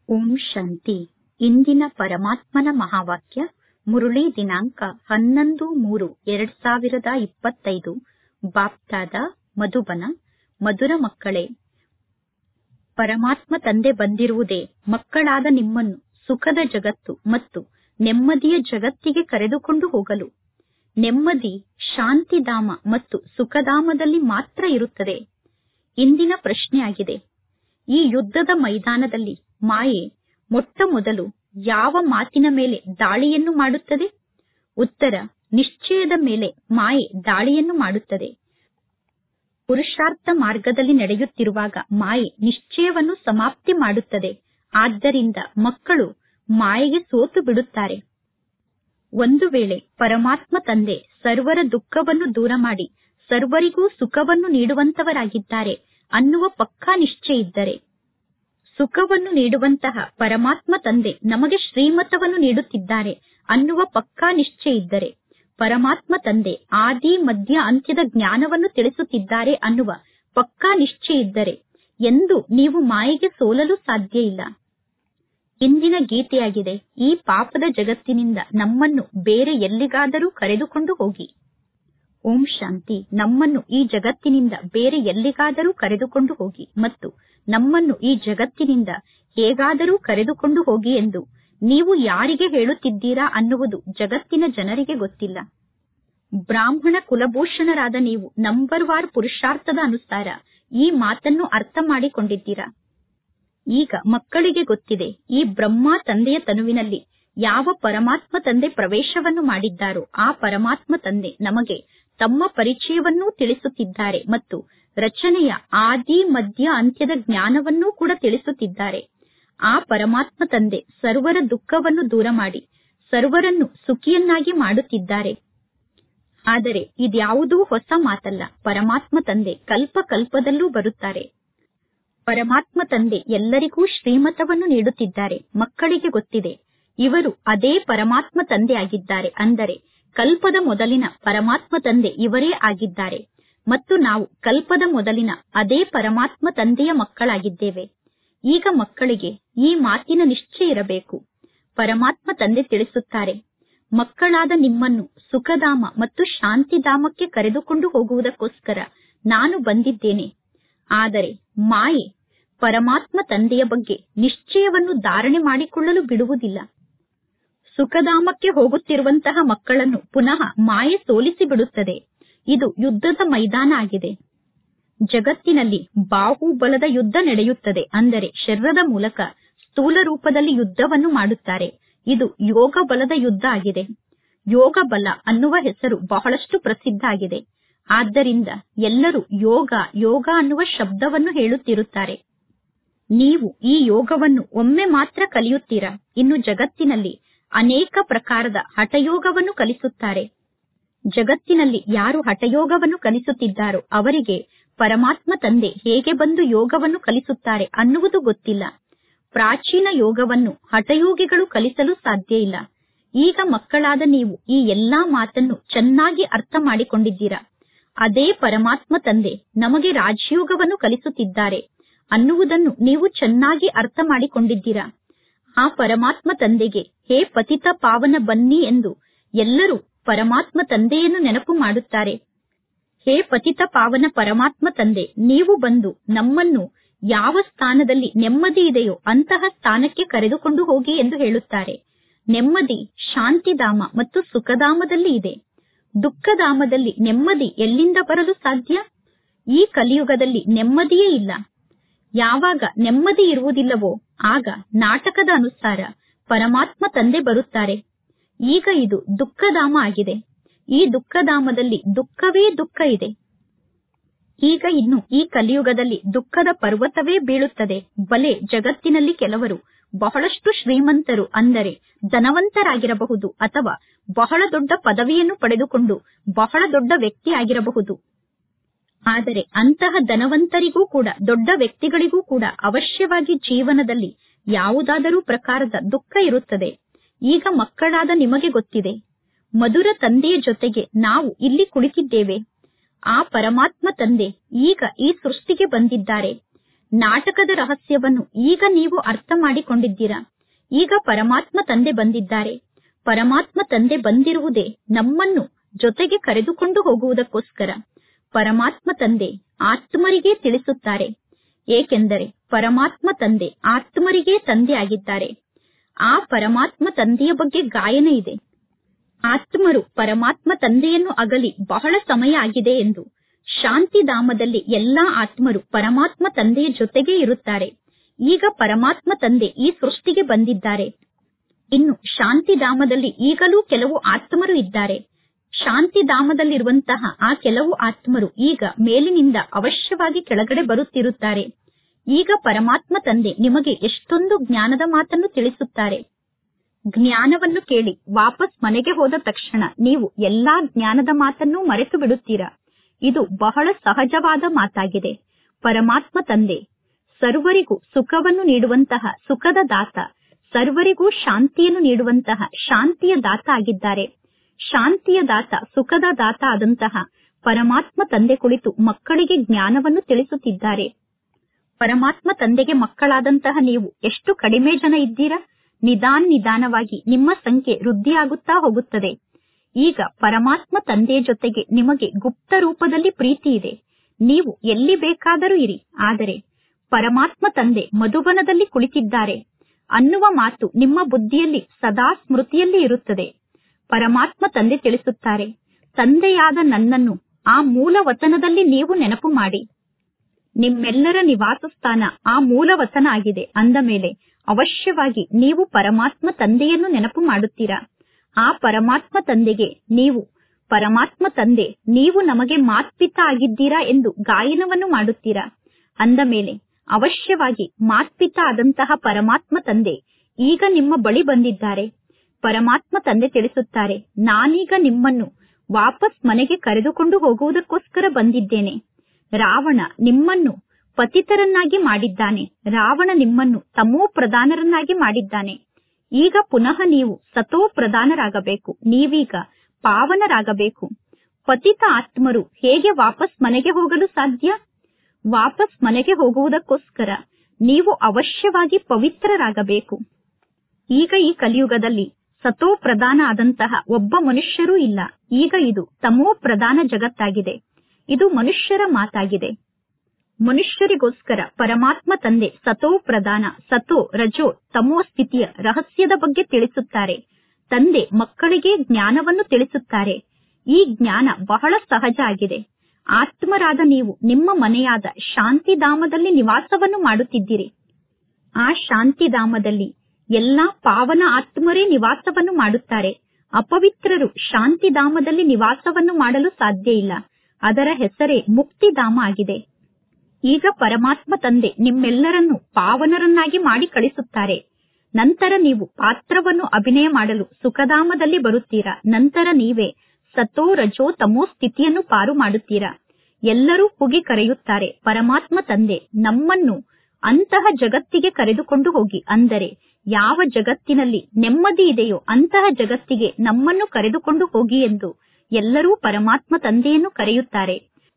ಓಂ ಶಾಂತಿ ಇಂದಿನ ಪರಮಾತ್ಮನ ಮಹಾವಾಕ್ಯ ಮುರುಳಿ ದಿನಾಂಕ ಹನ್ನೊಂದು ಮೂರು ಎರಡ್ ಸಾವಿರದ ಇಪ್ಪತ್ತೈದು ಬಾಪ್ದಾದ ಮಧುಬನ ಮಧುರ ಮಕ್ಕಳೇ ಪರಮಾತ್ಮ ತಂದೆ ಬಂದಿರುವುದೇ ಮಕ್ಕಳಾದ ನಿಮ್ಮನ್ನು ಸುಖದ ಜಗತ್ತು ಮತ್ತು ನೆಮ್ಮದಿಯ ಜಗತ್ತಿಗೆ ಕರೆದುಕೊಂಡು ಹೋಗಲು ನೆಮ್ಮದಿ ಶಾಂತಿಧಾಮ ಮತ್ತು ಸುಖಧಾಮದಲ್ಲಿ ಮಾತ್ರ ಇರುತ್ತದೆ ಇಂದಿನ ಪ್ರಶ್ನೆಯಾಗಿದೆ ಈ ಯುದ್ಧದ ಮೈದಾನದಲ್ಲಿ ಮಾಯೆ ಮೊಟ್ಟ ಮೊದಲು ಯಾವ ಮಾತಿನ ಮೇಲೆ ದಾಳಿಯನ್ನು ಮಾಡುತ್ತದೆ ಉತ್ತರ ನಿಶ್ಚಯದ ಮೇಲೆ ಮಾಯೆ ದಾಳಿಯನ್ನು ಮಾಡುತ್ತದೆ ಪುರುಷಾರ್ಥ ಮಾರ್ಗದಲ್ಲಿ ನಡೆಯುತ್ತಿರುವಾಗ ಮಾಯೆ ನಿಶ್ಚಯವನ್ನು ಸಮಾಪ್ತಿ ಮಾಡುತ್ತದೆ ಆದ್ದರಿಂದ ಮಕ್ಕಳು ಮಾಯೆಗೆ ಸೋತು ಬಿಡುತ್ತಾರೆ ಒಂದು ವೇಳೆ ಪರಮಾತ್ಮ ತಂದೆ ಸರ್ವರ ದುಃಖವನ್ನು ದೂರ ಮಾಡಿ ಸರ್ವರಿಗೂ ಸುಖವನ್ನು ನೀಡುವಂತವರಾಗಿದ್ದಾರೆ ಅನ್ನುವ ಪಕ್ಕಾ ನಿಶ್ಚಯ ಇದ್ದರೆ ಸುಖವನ್ನು ನೀಡುವಂತಹ ಪರಮಾತ್ಮ ತಂದೆ ನಮಗೆ ಶ್ರೀಮತವನ್ನು ನೀಡುತ್ತಿದ್ದಾರೆ ಅನ್ನುವ ಪಕ್ಕಾ ನಿಶ್ಚಯ ಇದ್ದರೆ ಪರಮಾತ್ಮ ತಂದೆ ಆದಿ ಮಧ್ಯ ಅಂತ್ಯದ ಜ್ಞಾನವನ್ನು ತಿಳಿಸುತ್ತಿದ್ದಾರೆ ಅನ್ನುವ ಪಕ್ಕಾ ನಿಶ್ಚಯ ಇದ್ದರೆ ಎಂದು ನೀವು ಮಾಯೆಗೆ ಸೋಲಲು ಸಾಧ್ಯ ಇಲ್ಲ ಇಂದಿನ ಗೀತೆಯಾಗಿದೆ ಈ ಪಾಪದ ಜಗತ್ತಿನಿಂದ ನಮ್ಮನ್ನು ಬೇರೆ ಎಲ್ಲಿಗಾದರೂ ಕರೆದುಕೊಂಡು ಹೋಗಿ ಓಂ ಶಾಂತಿ ನಮ್ಮನ್ನು ಈ ಜಗತ್ತಿನಿಂದ ಬೇರೆ ಎಲ್ಲಿಗಾದರೂ ಕರೆದುಕೊಂಡು ಹೋಗಿ ಮತ್ತು ನಮ್ಮನ್ನು ಈ ಜಗತ್ತಿನಿಂದ ಹೇಗಾದರೂ ಕರೆದುಕೊಂಡು ಹೋಗಿ ಎಂದು ನೀವು ಯಾರಿಗೆ ಹೇಳುತ್ತಿದ್ದೀರಾ ಅನ್ನುವುದು ಜಗತ್ತಿನ ಜನರಿಗೆ ಗೊತ್ತಿಲ್ಲ ಬ್ರಾಹ್ಮಣ ಕುಲಭೂಷಣರಾದ ನೀವು ನಂಬರ್ ವಾರ್ ಪುರುಷಾರ್ಥದ ಅನುಸಾರ ಈ ಮಾತನ್ನು ಅರ್ಥ ಮಾಡಿಕೊಂಡಿದ್ದೀರಾ ಈಗ ಮಕ್ಕಳಿಗೆ ಗೊತ್ತಿದೆ ಈ ಬ್ರಹ್ಮ ತಂದೆಯ ತನುವಿನಲ್ಲಿ ಯಾವ ಪರಮಾತ್ಮ ತಂದೆ ಪ್ರವೇಶವನ್ನು ಮಾಡಿದ್ದಾರೋ ಆ ಪರಮಾತ್ಮ ತಂದೆ ನಮಗೆ ತಮ್ಮ ಪರಿಚಯವನ್ನೂ ತಿಳಿಸುತ್ತಿದ್ದಾರೆ ಮತ್ತು ರಚನೆಯ ಆದಿ ಮಧ್ಯ ಅಂತ್ಯದ ಜ್ಞಾನವನ್ನೂ ಕೂಡ ತಿಳಿಸುತ್ತಿದ್ದಾರೆ ಆ ಪರಮಾತ್ಮ ತಂದೆ ಸರ್ವರ ದುಃಖವನ್ನು ದೂರ ಮಾಡಿ ಸರ್ವರನ್ನು ಸುಖಿಯನ್ನಾಗಿ ಮಾಡುತ್ತಿದ್ದಾರೆ ಆದರೆ ಇದ್ಯಾವುದೂ ಹೊಸ ಮಾತಲ್ಲ ಪರಮಾತ್ಮ ತಂದೆ ಕಲ್ಪ ಕಲ್ಪದಲ್ಲೂ ಬರುತ್ತಾರೆ ಪರಮಾತ್ಮ ತಂದೆ ಎಲ್ಲರಿಗೂ ಶ್ರೀಮತವನ್ನು ನೀಡುತ್ತಿದ್ದಾರೆ ಮಕ್ಕಳಿಗೆ ಗೊತ್ತಿದೆ ಇವರು ಅದೇ ಪರಮಾತ್ಮ ತಂದೆ ಆಗಿದ್ದಾರೆ ಅಂದರೆ ಕಲ್ಪದ ಮೊದಲಿನ ಪರಮಾತ್ಮ ತಂದೆ ಇವರೇ ಆಗಿದ್ದಾರೆ ಮತ್ತು ನಾವು ಕಲ್ಪದ ಮೊದಲಿನ ಅದೇ ಪರಮಾತ್ಮ ತಂದೆಯ ಮಕ್ಕಳಾಗಿದ್ದೇವೆ ಈಗ ಮಕ್ಕಳಿಗೆ ಈ ಮಾತಿನ ನಿಶ್ಚಯ ಇರಬೇಕು ಪರಮಾತ್ಮ ತಂದೆ ತಿಳಿಸುತ್ತಾರೆ ಮಕ್ಕಳಾದ ನಿಮ್ಮನ್ನು ಸುಖಧಾಮ ಮತ್ತು ಶಾಂತಿಧಾಮಕ್ಕೆ ಕರೆದುಕೊಂಡು ಹೋಗುವುದಕ್ಕೋಸ್ಕರ ನಾನು ಬಂದಿದ್ದೇನೆ ಆದರೆ ಮಾಯೆ ಪರಮಾತ್ಮ ತಂದೆಯ ಬಗ್ಗೆ ನಿಶ್ಚಯವನ್ನು ಧಾರಣೆ ಮಾಡಿಕೊಳ್ಳಲು ಬಿಡುವುದಿಲ್ಲ ಸುಖಧಾಮಕ್ಕೆ ಹೋಗುತ್ತಿರುವಂತಹ ಮಕ್ಕಳನ್ನು ಪುನಃ ಮಾಯೆ ಸೋಲಿಸಿ ಬಿಡುತ್ತದೆ ಇದು ಯುದ್ಧದ ಮೈದಾನ ಆಗಿದೆ ಜಗತ್ತಿನಲ್ಲಿ ಬಾಹುಬಲದ ಯುದ್ಧ ನಡೆಯುತ್ತದೆ ಅಂದರೆ ಶರೀರದ ಮೂಲಕ ಸ್ಥೂಲ ರೂಪದಲ್ಲಿ ಯುದ್ಧವನ್ನು ಮಾಡುತ್ತಾರೆ ಇದು ಯೋಗ ಬಲದ ಯುದ್ಧ ಆಗಿದೆ ಯೋಗ ಬಲ ಅನ್ನುವ ಹೆಸರು ಬಹಳಷ್ಟು ಪ್ರಸಿದ್ಧ ಆಗಿದೆ ಆದ್ದರಿಂದ ಎಲ್ಲರೂ ಯೋಗ ಯೋಗ ಅನ್ನುವ ಶಬ್ದವನ್ನು ಹೇಳುತ್ತಿರುತ್ತಾರೆ ನೀವು ಈ ಯೋಗವನ್ನು ಒಮ್ಮೆ ಮಾತ್ರ ಕಲಿಯುತ್ತೀರಾ ಇನ್ನು ಜಗತ್ತಿನಲ್ಲಿ ಅನೇಕ ಪ್ರಕಾರದ ಹಠಯೋಗವನ್ನು ಕಲಿಸುತ್ತಾರೆ ಜಗತ್ತಿನಲ್ಲಿ ಯಾರು ಹಠಯೋಗವನ್ನು ಕಲಿಸುತ್ತಿದ್ದಾರೋ ಅವರಿಗೆ ಪರಮಾತ್ಮ ತಂದೆ ಹೇಗೆ ಬಂದು ಯೋಗವನ್ನು ಕಲಿಸುತ್ತಾರೆ ಅನ್ನುವುದು ಗೊತ್ತಿಲ್ಲ ಪ್ರಾಚೀನ ಯೋಗವನ್ನು ಹಠಯೋಗಿಗಳು ಕಲಿಸಲು ಸಾಧ್ಯ ಇಲ್ಲ ಈಗ ಮಕ್ಕಳಾದ ನೀವು ಈ ಎಲ್ಲಾ ಮಾತನ್ನು ಚೆನ್ನಾಗಿ ಅರ್ಥ ಮಾಡಿಕೊಂಡಿದ್ದೀರಾ ಅದೇ ಪರಮಾತ್ಮ ತಂದೆ ನಮಗೆ ರಾಜಯೋಗವನ್ನು ಕಲಿಸುತ್ತಿದ್ದಾರೆ ಅನ್ನುವುದನ್ನು ನೀವು ಚೆನ್ನಾಗಿ ಅರ್ಥ ಮಾಡಿಕೊಂಡಿದ್ದೀರಾ ಆ ಪರಮಾತ್ಮ ತಂದೆಗೆ ಹೇ ಪತಿತ ಪಾವನ ಬನ್ನಿ ಎಂದು ಎಲ್ಲರೂ ಪರಮಾತ್ಮ ತಂದೆಯನ್ನು ನೆನಪು ಮಾಡುತ್ತಾರೆ ಹೇ ಪತಿತ ಪಾವನ ಪರಮಾತ್ಮ ತಂದೆ ನೀವು ಬಂದು ನಮ್ಮನ್ನು ಯಾವ ಸ್ಥಾನದಲ್ಲಿ ನೆಮ್ಮದಿ ಇದೆಯೋ ಅಂತಹ ಸ್ಥಾನಕ್ಕೆ ಕರೆದುಕೊಂಡು ಹೋಗಿ ಎಂದು ಹೇಳುತ್ತಾರೆ ನೆಮ್ಮದಿ ಶಾಂತಿಧಾಮ ಮತ್ತು ಸುಖಧಾಮದಲ್ಲಿ ಇದೆ ದುಃಖಧಾಮದಲ್ಲಿ ನೆಮ್ಮದಿ ಎಲ್ಲಿಂದ ಬರಲು ಸಾಧ್ಯ ಈ ಕಲಿಯುಗದಲ್ಲಿ ನೆಮ್ಮದಿಯೇ ಇಲ್ಲ ಯಾವಾಗ ನೆಮ್ಮದಿ ಇರುವುದಿಲ್ಲವೋ ಆಗ ನಾಟಕದ ಅನುಸಾರ ಪರಮಾತ್ಮ ತಂದೆ ಬರುತ್ತಾರೆ ಈಗ ಇದು ದುಃಖಧಾಮ ಆಗಿದೆ ಈ ದುಃಖಧಾಮದಲ್ಲಿ ದುಃಖವೇ ದುಃಖ ಇದೆ ಈಗ ಇನ್ನು ಈ ಕಲಿಯುಗದಲ್ಲಿ ದುಃಖದ ಪರ್ವತವೇ ಬೀಳುತ್ತದೆ ಬಲೆ ಜಗತ್ತಿನಲ್ಲಿ ಕೆಲವರು ಬಹಳಷ್ಟು ಶ್ರೀಮಂತರು ಅಂದರೆ ಧನವಂತರಾಗಿರಬಹುದು ಅಥವಾ ಬಹಳ ದೊಡ್ಡ ಪದವಿಯನ್ನು ಪಡೆದುಕೊಂಡು ಬಹಳ ದೊಡ್ಡ ವ್ಯಕ್ತಿ ಆಗಿರಬಹುದು ಆದರೆ ಅಂತಹ ಧನವಂತರಿಗೂ ಕೂಡ ದೊಡ್ಡ ವ್ಯಕ್ತಿಗಳಿಗೂ ಕೂಡ ಅವಶ್ಯವಾಗಿ ಜೀವನದಲ್ಲಿ ಯಾವುದಾದರೂ ಪ್ರಕಾರದ ದುಃಖ ಇರುತ್ತದೆ ಈಗ ಮಕ್ಕಳಾದ ನಿಮಗೆ ಗೊತ್ತಿದೆ ಮಧುರ ತಂದೆಯ ಜೊತೆಗೆ ನಾವು ಇಲ್ಲಿ ಕುಳಿತಿದ್ದೇವೆ ಆ ಪರಮಾತ್ಮ ತಂದೆ ಈಗ ಈ ಸೃಷ್ಟಿಗೆ ಬಂದಿದ್ದಾರೆ ನಾಟಕದ ರಹಸ್ಯವನ್ನು ಈಗ ನೀವು ಅರ್ಥ ಮಾಡಿಕೊಂಡಿದ್ದೀರಾ ಈಗ ಪರಮಾತ್ಮ ತಂದೆ ಬಂದಿದ್ದಾರೆ ಪರಮಾತ್ಮ ತಂದೆ ಬಂದಿರುವುದೇ ನಮ್ಮನ್ನು ಜೊತೆಗೆ ಕರೆದುಕೊಂಡು ಹೋಗುವುದಕ್ಕೋಸ್ಕರ ಪರಮಾತ್ಮ ತಂದೆ ಆತ್ಮರಿಗೆ ತಿಳಿಸುತ್ತಾರೆ ಏಕೆಂದರೆ ಪರಮಾತ್ಮ ತಂದೆ ಆತ್ಮರಿಗೆ ತಂದೆ ಆಗಿದ್ದಾರೆ ಆ ಪರಮಾತ್ಮ ತಂದೆಯ ಬಗ್ಗೆ ಗಾಯನ ಇದೆ ಆತ್ಮರು ಪರಮಾತ್ಮ ತಂದೆಯನ್ನು ಅಗಲಿ ಬಹಳ ಸಮಯ ಆಗಿದೆ ಎಂದು ಶಾಂತಿಧಾಮದಲ್ಲಿ ಎಲ್ಲಾ ಆತ್ಮರು ಪರಮಾತ್ಮ ತಂದೆಯ ಜೊತೆಗೇ ಇರುತ್ತಾರೆ ಈಗ ಪರಮಾತ್ಮ ತಂದೆ ಈ ಸೃಷ್ಟಿಗೆ ಬಂದಿದ್ದಾರೆ ಇನ್ನು ಶಾಂತಿಧಾಮದಲ್ಲಿ ಈಗಲೂ ಕೆಲವು ಆತ್ಮರು ಇದ್ದಾರೆ ಶಾಂತಿಧಾಮದಲ್ಲಿರುವಂತಹ ಆ ಕೆಲವು ಆತ್ಮರು ಈಗ ಮೇಲಿನಿಂದ ಅವಶ್ಯವಾಗಿ ಕೆಳಗಡೆ ಬರುತ್ತಿರುತ್ತಾರೆ ಈಗ ಪರಮಾತ್ಮ ತಂದೆ ನಿಮಗೆ ಎಷ್ಟೊಂದು ಜ್ಞಾನದ ಮಾತನ್ನು ತಿಳಿಸುತ್ತಾರೆ ಜ್ಞಾನವನ್ನು ಕೇಳಿ ವಾಪಸ್ ಮನೆಗೆ ಹೋದ ತಕ್ಷಣ ನೀವು ಎಲ್ಲಾ ಜ್ಞಾನದ ಮಾತನ್ನು ಮರೆತು ಬಿಡುತ್ತೀರಾ ಇದು ಬಹಳ ಸಹಜವಾದ ಮಾತಾಗಿದೆ ಪರಮಾತ್ಮ ತಂದೆ ಸರ್ವರಿಗೂ ಸುಖವನ್ನು ನೀಡುವಂತಹ ಸುಖದ ದಾತ ಸರ್ವರಿಗೂ ಶಾಂತಿಯನ್ನು ನೀಡುವಂತಹ ಶಾಂತಿಯ ದಾತ ಆಗಿದ್ದಾರೆ ಶಾಂತಿಯ ದಾತ ಸುಖದ ದಾತ ಆದಂತಹ ಪರಮಾತ್ಮ ತಂದೆ ಕುಳಿತು ಮಕ್ಕಳಿಗೆ ಜ್ಞಾನವನ್ನು ತಿಳಿಸುತ್ತಿದ್ದಾರೆ ಪರಮಾತ್ಮ ತಂದೆಗೆ ಮಕ್ಕಳಾದಂತಹ ನೀವು ಎಷ್ಟು ಕಡಿಮೆ ಜನ ಇದ್ದೀರಾ ನಿಧಾನ ನಿಧಾನವಾಗಿ ನಿಮ್ಮ ಸಂಖ್ಯೆ ವೃದ್ಧಿಯಾಗುತ್ತಾ ಹೋಗುತ್ತದೆ ಈಗ ಪರಮಾತ್ಮ ತಂದೆಯ ಜೊತೆಗೆ ನಿಮಗೆ ಗುಪ್ತ ರೂಪದಲ್ಲಿ ಪ್ರೀತಿ ಇದೆ ನೀವು ಎಲ್ಲಿ ಬೇಕಾದರೂ ಇರಿ ಆದರೆ ಪರಮಾತ್ಮ ತಂದೆ ಮಧುಬನದಲ್ಲಿ ಕುಳಿತಿದ್ದಾರೆ ಅನ್ನುವ ಮಾತು ನಿಮ್ಮ ಬುದ್ಧಿಯಲ್ಲಿ ಸದಾ ಸ್ಮೃತಿಯಲ್ಲಿ ಇರುತ್ತದೆ ಪರಮಾತ್ಮ ತಂದೆ ತಿಳಿಸುತ್ತಾರೆ ತಂದೆಯಾದ ನನ್ನನ್ನು ಆ ಮೂಲ ವತನದಲ್ಲಿ ನೀವು ನೆನಪು ಮಾಡಿ ನಿಮ್ಮೆಲ್ಲರ ನಿವಾಸ ಸ್ಥಾನ ಆ ಮೂಲ ವತನ ಆಗಿದೆ ಅಂದ ಮೇಲೆ ಅವಶ್ಯವಾಗಿ ನೀವು ಪರಮಾತ್ಮ ತಂದೆಯನ್ನು ನೆನಪು ಮಾಡುತ್ತೀರಾ ಆ ಪರಮಾತ್ಮ ತಂದೆಗೆ ನೀವು ಪರಮಾತ್ಮ ತಂದೆ ನೀವು ನಮಗೆ ಮಾತ್ಪಿತ ಆಗಿದ್ದೀರಾ ಎಂದು ಗಾಯನವನ್ನು ಮಾಡುತ್ತೀರಾ ಅಂದ ಮೇಲೆ ಅವಶ್ಯವಾಗಿ ಮಾತ್ಪಿತ ಆದಂತಹ ಪರಮಾತ್ಮ ತಂದೆ ಈಗ ನಿಮ್ಮ ಬಳಿ ಬಂದಿದ್ದಾರೆ ಪರಮಾತ್ಮ ತಂದೆ ತಿಳಿಸುತ್ತಾರೆ ನಾನೀಗ ನಿಮ್ಮನ್ನು ವಾಪಸ್ ಮನೆಗೆ ಕರೆದುಕೊಂಡು ಹೋಗುವುದಕ್ಕೋಸ್ಕರ ಬಂದಿದ್ದೇನೆ ರಾವಣ ನಿಮ್ಮನ್ನು ಪತಿತರನ್ನಾಗಿ ಮಾಡಿದ್ದಾನೆ ರಾವಣ ನಿಮ್ಮನ್ನು ತಮೋ ಪ್ರಧಾನರನ್ನಾಗಿ ಮಾಡಿದ್ದಾನೆ ಈಗ ಪುನಃ ನೀವು ಸತೋ ಪ್ರಧಾನರಾಗಬೇಕು ನೀವೀಗ ಪಾವನರಾಗಬೇಕು ಪತಿತ ಆತ್ಮರು ಹೇಗೆ ವಾಪಸ್ ಮನೆಗೆ ಹೋಗಲು ಸಾಧ್ಯ ವಾಪಸ್ ಮನೆಗೆ ಹೋಗುವುದಕ್ಕೋಸ್ಕರ ನೀವು ಅವಶ್ಯವಾಗಿ ಪವಿತ್ರರಾಗಬೇಕು ಈಗ ಈ ಕಲಿಯುಗದಲ್ಲಿ ಸತೋ ಪ್ರಧಾನ ಆದಂತಹ ಒಬ್ಬ ಮನುಷ್ಯರೂ ಇಲ್ಲ ಈಗ ಇದು ತಮೋ ಪ್ರಧಾನ ಜಗತ್ತಾಗಿದೆ ಇದು ಮನುಷ್ಯರ ಮಾತಾಗಿದೆ ಮನುಷ್ಯರಿಗೋಸ್ಕರ ಪರಮಾತ್ಮ ತಂದೆ ಸತೋ ಪ್ರಧಾನ ಸತೋ ರಜೋ ತಮೋ ಸ್ಥಿತಿಯ ರಹಸ್ಯದ ಬಗ್ಗೆ ತಿಳಿಸುತ್ತಾರೆ ತಂದೆ ಮಕ್ಕಳಿಗೆ ಜ್ಞಾನವನ್ನು ತಿಳಿಸುತ್ತಾರೆ ಈ ಜ್ಞಾನ ಬಹಳ ಸಹಜ ಆಗಿದೆ ಆತ್ಮರಾದ ನೀವು ನಿಮ್ಮ ಮನೆಯಾದ ಶಾಂತಿಧಾಮದಲ್ಲಿ ನಿವಾಸವನ್ನು ಮಾಡುತ್ತಿದ್ದೀರಿ ಆ ಶಾಂತಿಧಾಮದಲ್ಲಿ ಎಲ್ಲಾ ಪಾವನ ಆತ್ಮರೇ ನಿವಾಸವನ್ನು ಮಾಡುತ್ತಾರೆ ಅಪವಿತ್ರರು ಶಾಂತಿಧಾಮದಲ್ಲಿ ನಿವಾಸವನ್ನು ಮಾಡಲು ಸಾಧ್ಯ ಇಲ್ಲ ಅದರ ಹೆಸರೇ ಮುಕ್ತಿಧಾಮ ಆಗಿದೆ ಈಗ ಪರಮಾತ್ಮ ತಂದೆ ನಿಮ್ಮೆಲ್ಲರನ್ನು ಪಾವನರನ್ನಾಗಿ ಮಾಡಿ ಕಳಿಸುತ್ತಾರೆ ನಂತರ ನೀವು ಪಾತ್ರವನ್ನು ಅಭಿನಯ ಮಾಡಲು ಸುಖಧಾಮದಲ್ಲಿ ಬರುತ್ತೀರಾ ನಂತರ ನೀವೇ ಸತೋ ರಜೋ ತಮೋ ಸ್ಥಿತಿಯನ್ನು ಪಾರು ಮಾಡುತ್ತೀರಾ ಎಲ್ಲರೂ ಕೂಗಿ ಕರೆಯುತ್ತಾರೆ ಪರಮಾತ್ಮ ತಂದೆ ನಮ್ಮನ್ನು ಅಂತಹ ಜಗತ್ತಿಗೆ ಕರೆದುಕೊಂಡು ಹೋಗಿ ಅಂದರೆ ಯಾವ ಜಗತ್ತಿನಲ್ಲಿ ನೆಮ್ಮದಿ ಇದೆಯೋ ಅಂತಹ ಜಗತ್ತಿಗೆ ನಮ್ಮನ್ನು ಕರೆದುಕೊಂಡು ಹೋಗಿ ಎಂದು ಎಲ್ಲರೂ ಪರಮಾತ್ಮ ತಂದೆಯನ್ನು ಕರೆಯುತ್ತಾರೆ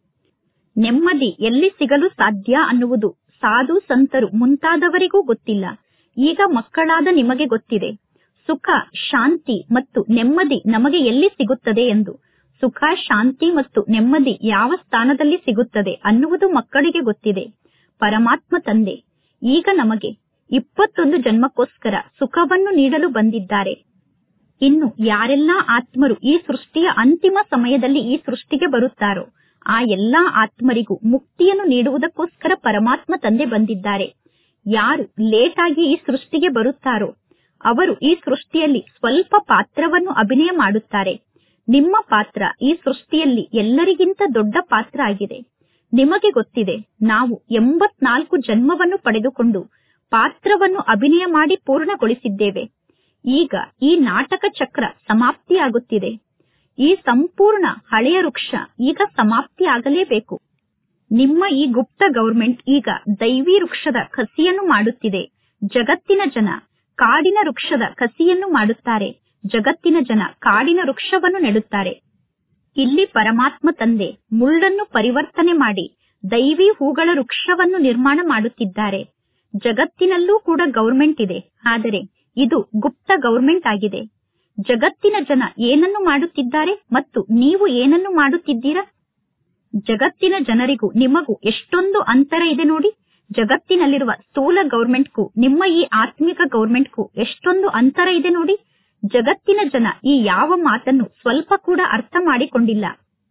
ನೆಮ್ಮದಿ ಎಲ್ಲಿ ಸಿಗಲು ಸಾಧ್ಯ ಅನ್ನುವುದು ಸಾಧು ಸಂತರು ಮುಂತಾದವರಿಗೂ ಗೊತ್ತಿಲ್ಲ ಈಗ ಮಕ್ಕಳಾದ ನಿಮಗೆ ಗೊತ್ತಿದೆ ಸುಖ ಶಾಂತಿ ಮತ್ತು ನೆಮ್ಮದಿ ನಮಗೆ ಎಲ್ಲಿ ಸಿಗುತ್ತದೆ ಎಂದು ಸುಖ ಶಾಂತಿ ಮತ್ತು ನೆಮ್ಮದಿ ಯಾವ ಸ್ಥಾನದಲ್ಲಿ ಸಿಗುತ್ತದೆ ಅನ್ನುವುದು ಮಕ್ಕಳಿಗೆ ಗೊತ್ತಿದೆ ಪರಮಾತ್ಮ ತಂದೆ ಈಗ ನಮಗೆ ಇಪ್ಪತ್ತೊಂದು ಜನ್ಮಕ್ಕೋಸ್ಕರ ಸುಖವನ್ನು ನೀಡಲು ಬಂದಿದ್ದಾರೆ ಇನ್ನು ಯಾರೆಲ್ಲಾ ಆತ್ಮರು ಈ ಸೃಷ್ಟಿಯ ಅಂತಿಮ ಸಮಯದಲ್ಲಿ ಈ ಸೃಷ್ಟಿಗೆ ಬರುತ್ತಾರೋ ಆ ಎಲ್ಲಾ ಆತ್ಮರಿಗೂ ಮುಕ್ತಿಯನ್ನು ನೀಡುವುದಕ್ಕೋಸ್ಕರ ಪರಮಾತ್ಮ ತಂದೆ ಬಂದಿದ್ದಾರೆ ಯಾರು ಲೇಟ್ ಆಗಿ ಈ ಸೃಷ್ಟಿಗೆ ಬರುತ್ತಾರೋ ಅವರು ಈ ಸೃಷ್ಟಿಯಲ್ಲಿ ಸ್ವಲ್ಪ ಪಾತ್ರವನ್ನು ಅಭಿನಯ ಮಾಡುತ್ತಾರೆ ನಿಮ್ಮ ಪಾತ್ರ ಈ ಸೃಷ್ಟಿಯಲ್ಲಿ ಎಲ್ಲರಿಗಿಂತ ದೊಡ್ಡ ಪಾತ್ರ ಆಗಿದೆ ನಿಮಗೆ ಗೊತ್ತಿದೆ ನಾವು ಎಂಬತ್ನಾಲ್ಕು ಜನ್ಮವನ್ನು ಪಡೆದುಕೊಂಡು ಪಾತ್ರವನ್ನು ಅಭಿನಯ ಮಾಡಿ ಪೂರ್ಣಗೊಳಿಸಿದ್ದೇವೆ ಈಗ ಈ ನಾಟಕ ಚಕ್ರ ಸಮಾಪ್ತಿಯಾಗುತ್ತಿದೆ ಈ ಸಂಪೂರ್ಣ ಹಳೆಯ ವೃಕ್ಷ ಈಗ ಸಮಾಪ್ತಿಯಾಗಲೇಬೇಕು ನಿಮ್ಮ ಈ ಗುಪ್ತ ಗೌರ್ಮೆಂಟ್ ಈಗ ದೈವಿ ವೃಕ್ಷದ ಕಸಿಯನ್ನು ಮಾಡುತ್ತಿದೆ ಜಗತ್ತಿನ ಜನ ಕಾಡಿನ ವೃಕ್ಷದ ಕಸಿಯನ್ನು ಮಾಡುತ್ತಾರೆ ಜಗತ್ತಿನ ಜನ ಕಾಡಿನ ವೃಕ್ಷವನ್ನು ನೆಡುತ್ತಾರೆ ಇಲ್ಲಿ ಪರಮಾತ್ಮ ತಂದೆ ಮುಳ್ಳನ್ನು ಪರಿವರ್ತನೆ ಮಾಡಿ ದೈವಿ ಹೂಗಳ ವೃಕ್ಷವನ್ನು ನಿರ್ಮಾಣ ಮಾಡುತ್ತಿದ್ದಾರೆ ಜಗತ್ತಿನಲ್ಲೂ ಕೂಡ ಗೌರ್ಮೆಂಟ್ ಇದೆ ಆದರೆ ಇದು ಗುಪ್ತ ಗೌರ್ಮೆಂಟ್ ಆಗಿದೆ ಜಗತ್ತಿನ ಜನ ಏನನ್ನು ಮಾಡುತ್ತಿದ್ದಾರೆ ಮತ್ತು ನೀವು ಏನನ್ನು ಮಾಡುತ್ತಿದ್ದೀರಾ ಜಗತ್ತಿನ ಜನರಿಗೂ ನಿಮಗೂ ಎಷ್ಟೊಂದು ಅಂತರ ಇದೆ ನೋಡಿ ಜಗತ್ತಿನಲ್ಲಿರುವ ಸ್ಥೂಲ ಗೌರ್ಮೆಂಟ್ಗೂ ನಿಮ್ಮ ಈ ಆತ್ಮಿಕ ಗೌರ್ಮೆಂಟ್ಗೂ ಎಷ್ಟೊಂದು ಅಂತರ ಇದೆ ನೋಡಿ ಜಗತ್ತಿನ ಜನ ಈ ಯಾವ ಮಾತನ್ನು ಸ್ವಲ್ಪ ಕೂಡ ಅರ್ಥ ಮಾಡಿಕೊಂಡಿಲ್ಲ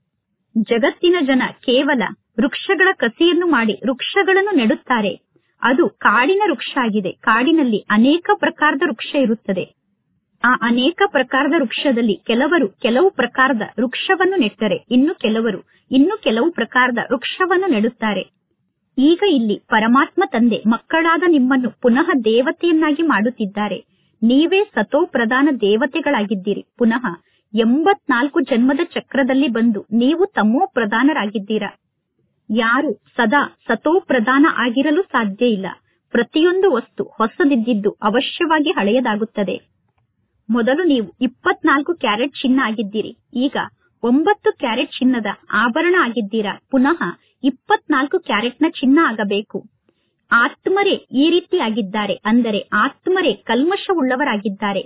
ಜಗತ್ತಿನ ಜನ ಕೇವಲ ವೃಕ್ಷಗಳ ಕಸಿಯನ್ನು ಮಾಡಿ ವೃಕ್ಷಗಳನ್ನು ನೆಡುತ್ತಾರೆ ಅದು ಕಾಡಿನ ವೃಕ್ಷ ಆಗಿದೆ ಕಾಡಿನಲ್ಲಿ ಅನೇಕ ಪ್ರಕಾರದ ವೃಕ್ಷ ಇರುತ್ತದೆ ಆ ಅನೇಕ ಪ್ರಕಾರದ ವೃಕ್ಷದಲ್ಲಿ ಕೆಲವರು ಕೆಲವು ಪ್ರಕಾರದ ವೃಕ್ಷವನ್ನು ನೆಟ್ಟರೆ ಇನ್ನು ಕೆಲವರು ಇನ್ನು ಕೆಲವು ಪ್ರಕಾರದ ವೃಕ್ಷವನ್ನು ನೆಡುತ್ತಾರೆ ಈಗ ಇಲ್ಲಿ ಪರಮಾತ್ಮ ತಂದೆ ಮಕ್ಕಳಾದ ನಿಮ್ಮನ್ನು ಪುನಃ ದೇವತೆಯನ್ನಾಗಿ ಮಾಡುತ್ತಿದ್ದಾರೆ ನೀವೇ ಸತೋ ಪ್ರಧಾನ ದೇವತೆಗಳಾಗಿದ್ದೀರಿ ಪುನಃ ಎಂಬತ್ನಾಲ್ಕು ಜನ್ಮದ ಚಕ್ರದಲ್ಲಿ ಬಂದು ನೀವು ತಮೋ ಪ್ರಧಾನರಾಗಿದ್ದೀರಾ ಯಾರು ಸದಾ ಸತೋ ಪ್ರಧಾನ ಆಗಿರಲು ಸಾಧ್ಯ ಇಲ್ಲ ಪ್ರತಿಯೊಂದು ವಸ್ತು ಹೊಸದಿದ್ದಿದ್ದು ಅವಶ್ಯವಾಗಿ ಹಳೆಯದಾಗುತ್ತದೆ ಮೊದಲು ನೀವು ಇಪ್ಪತ್ನಾಲ್ಕು ಕ್ಯಾರೆಟ್ ಚಿನ್ನ ಆಗಿದ್ದೀರಿ ಈಗ ಒಂಬತ್ತು ಕ್ಯಾರೆಟ್ ಚಿನ್ನದ ಆಭರಣ ಆಗಿದ್ದೀರಾ ಪುನಃ ಇಪ್ಪತ್ನಾಲ್ಕು ಕ್ಯಾರೆಟ್ನ ಚಿನ್ನ ಆಗಬೇಕು ಆತ್ಮರೇ ಈ ರೀತಿ ಆಗಿದ್ದಾರೆ ಅಂದರೆ ಆತ್ಮರೇ ಕಲ್ಮಶವುಳ್ಳವರಾಗಿದ್ದಾರೆ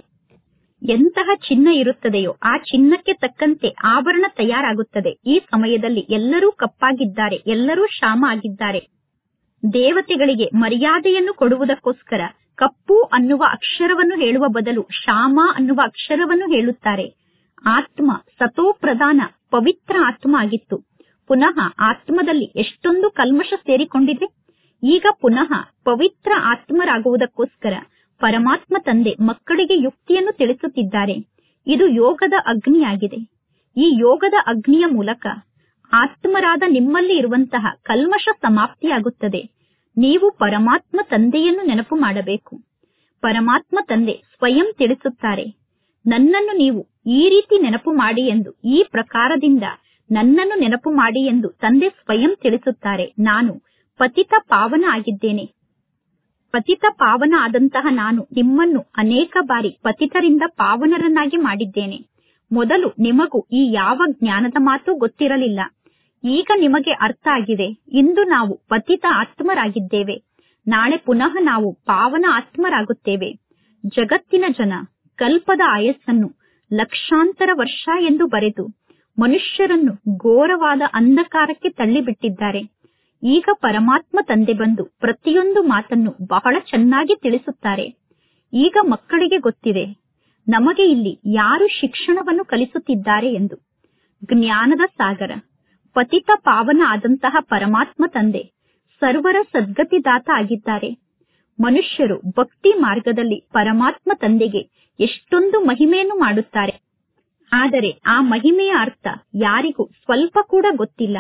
ಎಂತಹ ಚಿನ್ನ ಇರುತ್ತದೆಯೋ ಆ ಚಿನ್ನಕ್ಕೆ ತಕ್ಕಂತೆ ಆಭರಣ ತಯಾರಾಗುತ್ತದೆ ಈ ಸಮಯದಲ್ಲಿ ಎಲ್ಲರೂ ಕಪ್ಪಾಗಿದ್ದಾರೆ ಎಲ್ಲರೂ ಶಾಮ ಆಗಿದ್ದಾರೆ ದೇವತೆಗಳಿಗೆ ಮರ್ಯಾದೆಯನ್ನು ಕೊಡುವುದಕ್ಕೋಸ್ಕರ ಕಪ್ಪು ಅನ್ನುವ ಅಕ್ಷರವನ್ನು ಹೇಳುವ ಬದಲು ಶಾಮ ಅನ್ನುವ ಅಕ್ಷರವನ್ನು ಹೇಳುತ್ತಾರೆ ಆತ್ಮ ಸತೋ ಪ್ರಧಾನ ಪವಿತ್ರ ಆತ್ಮ ಆಗಿತ್ತು ಪುನಃ ಆತ್ಮದಲ್ಲಿ ಎಷ್ಟೊಂದು ಕಲ್ಮಶ ಸೇರಿಕೊಂಡಿದೆ ಈಗ ಪುನಃ ಪವಿತ್ರ ಆತ್ಮರಾಗುವುದಕ್ಕೋಸ್ಕರ ಪರಮಾತ್ಮ ತಂದೆ ಮಕ್ಕಳಿಗೆ ಯುಕ್ತಿಯನ್ನು ತಿಳಿಸುತ್ತಿದ್ದಾರೆ ಇದು ಯೋಗದ ಅಗ್ನಿಯಾಗಿದೆ ಈ ಯೋಗದ ಅಗ್ನಿಯ ಮೂಲಕ ಆತ್ಮರಾದ ನಿಮ್ಮಲ್ಲಿ ಇರುವಂತಹ ಕಲ್ಮಶ ಸಮಾಪ್ತಿಯಾಗುತ್ತದೆ ನೀವು ಪರಮಾತ್ಮ ತಂದೆಯನ್ನು ನೆನಪು ಮಾಡಬೇಕು ಪರಮಾತ್ಮ ತಂದೆ ಸ್ವಯಂ ತಿಳಿಸುತ್ತಾರೆ ನನ್ನನ್ನು ನೀವು ಈ ರೀತಿ ನೆನಪು ಮಾಡಿ ಎಂದು ಈ ಪ್ರಕಾರದಿಂದ ನನ್ನನ್ನು ನೆನಪು ಮಾಡಿ ಎಂದು ತಂದೆ ಸ್ವಯಂ ತಿಳಿಸುತ್ತಾರೆ ನಾನು ಪತಿತ ಪಾವನ ಆಗಿದ್ದೇನೆ ಪತಿತ ಪಾವನ ಆದಂತಹ ನಾನು ನಿಮ್ಮನ್ನು ಅನೇಕ ಬಾರಿ ಪತಿತರಿಂದ ಪಾವನರನ್ನಾಗಿ ಮಾಡಿದ್ದೇನೆ ಮೊದಲು ನಿಮಗೂ ಈ ಯಾವ ಜ್ಞಾನದ ಮಾತು ಗೊತ್ತಿರಲಿಲ್ಲ ಈಗ ನಿಮಗೆ ಅರ್ಥ ಆಗಿದೆ ಇಂದು ನಾವು ಪತಿತ ಆತ್ಮರಾಗಿದ್ದೇವೆ ನಾಳೆ ಪುನಃ ನಾವು ಪಾವನ ಆತ್ಮರಾಗುತ್ತೇವೆ ಜಗತ್ತಿನ ಜನ ಕಲ್ಪದ ಆಯಸ್ಸನ್ನು ಲಕ್ಷಾಂತರ ವರ್ಷ ಎಂದು ಬರೆದು ಮನುಷ್ಯರನ್ನು ಘೋರವಾದ ಅಂಧಕಾರಕ್ಕೆ ತಳ್ಳಿಬಿಟ್ಟಿದ್ದಾರೆ ಈಗ ಪರಮಾತ್ಮ ತಂದೆ ಬಂದು ಪ್ರತಿಯೊಂದು ಮಾತನ್ನು ಬಹಳ ಚೆನ್ನಾಗಿ ತಿಳಿಸುತ್ತಾರೆ ಈಗ ಮಕ್ಕಳಿಗೆ ಗೊತ್ತಿದೆ ನಮಗೆ ಇಲ್ಲಿ ಯಾರು ಶಿಕ್ಷಣವನ್ನು ಕಲಿಸುತ್ತಿದ್ದಾರೆ ಎಂದು ಜ್ಞಾನದ ಸಾಗರ ಪತಿತ ಪಾವನ ಆದಂತಹ ಪರಮಾತ್ಮ ತಂದೆ ಸರ್ವರ ಸದ್ಗತಿದಾತ ಆಗಿದ್ದಾರೆ ಮನುಷ್ಯರು ಭಕ್ತಿ ಮಾರ್ಗದಲ್ಲಿ ಪರಮಾತ್ಮ ತಂದೆಗೆ ಎಷ್ಟೊಂದು ಮಹಿಮೆಯನ್ನು ಮಾಡುತ್ತಾರೆ ಆದರೆ ಆ ಮಹಿಮೆಯ ಅರ್ಥ ಯಾರಿಗೂ ಸ್ವಲ್ಪ ಕೂಡ ಗೊತ್ತಿಲ್ಲ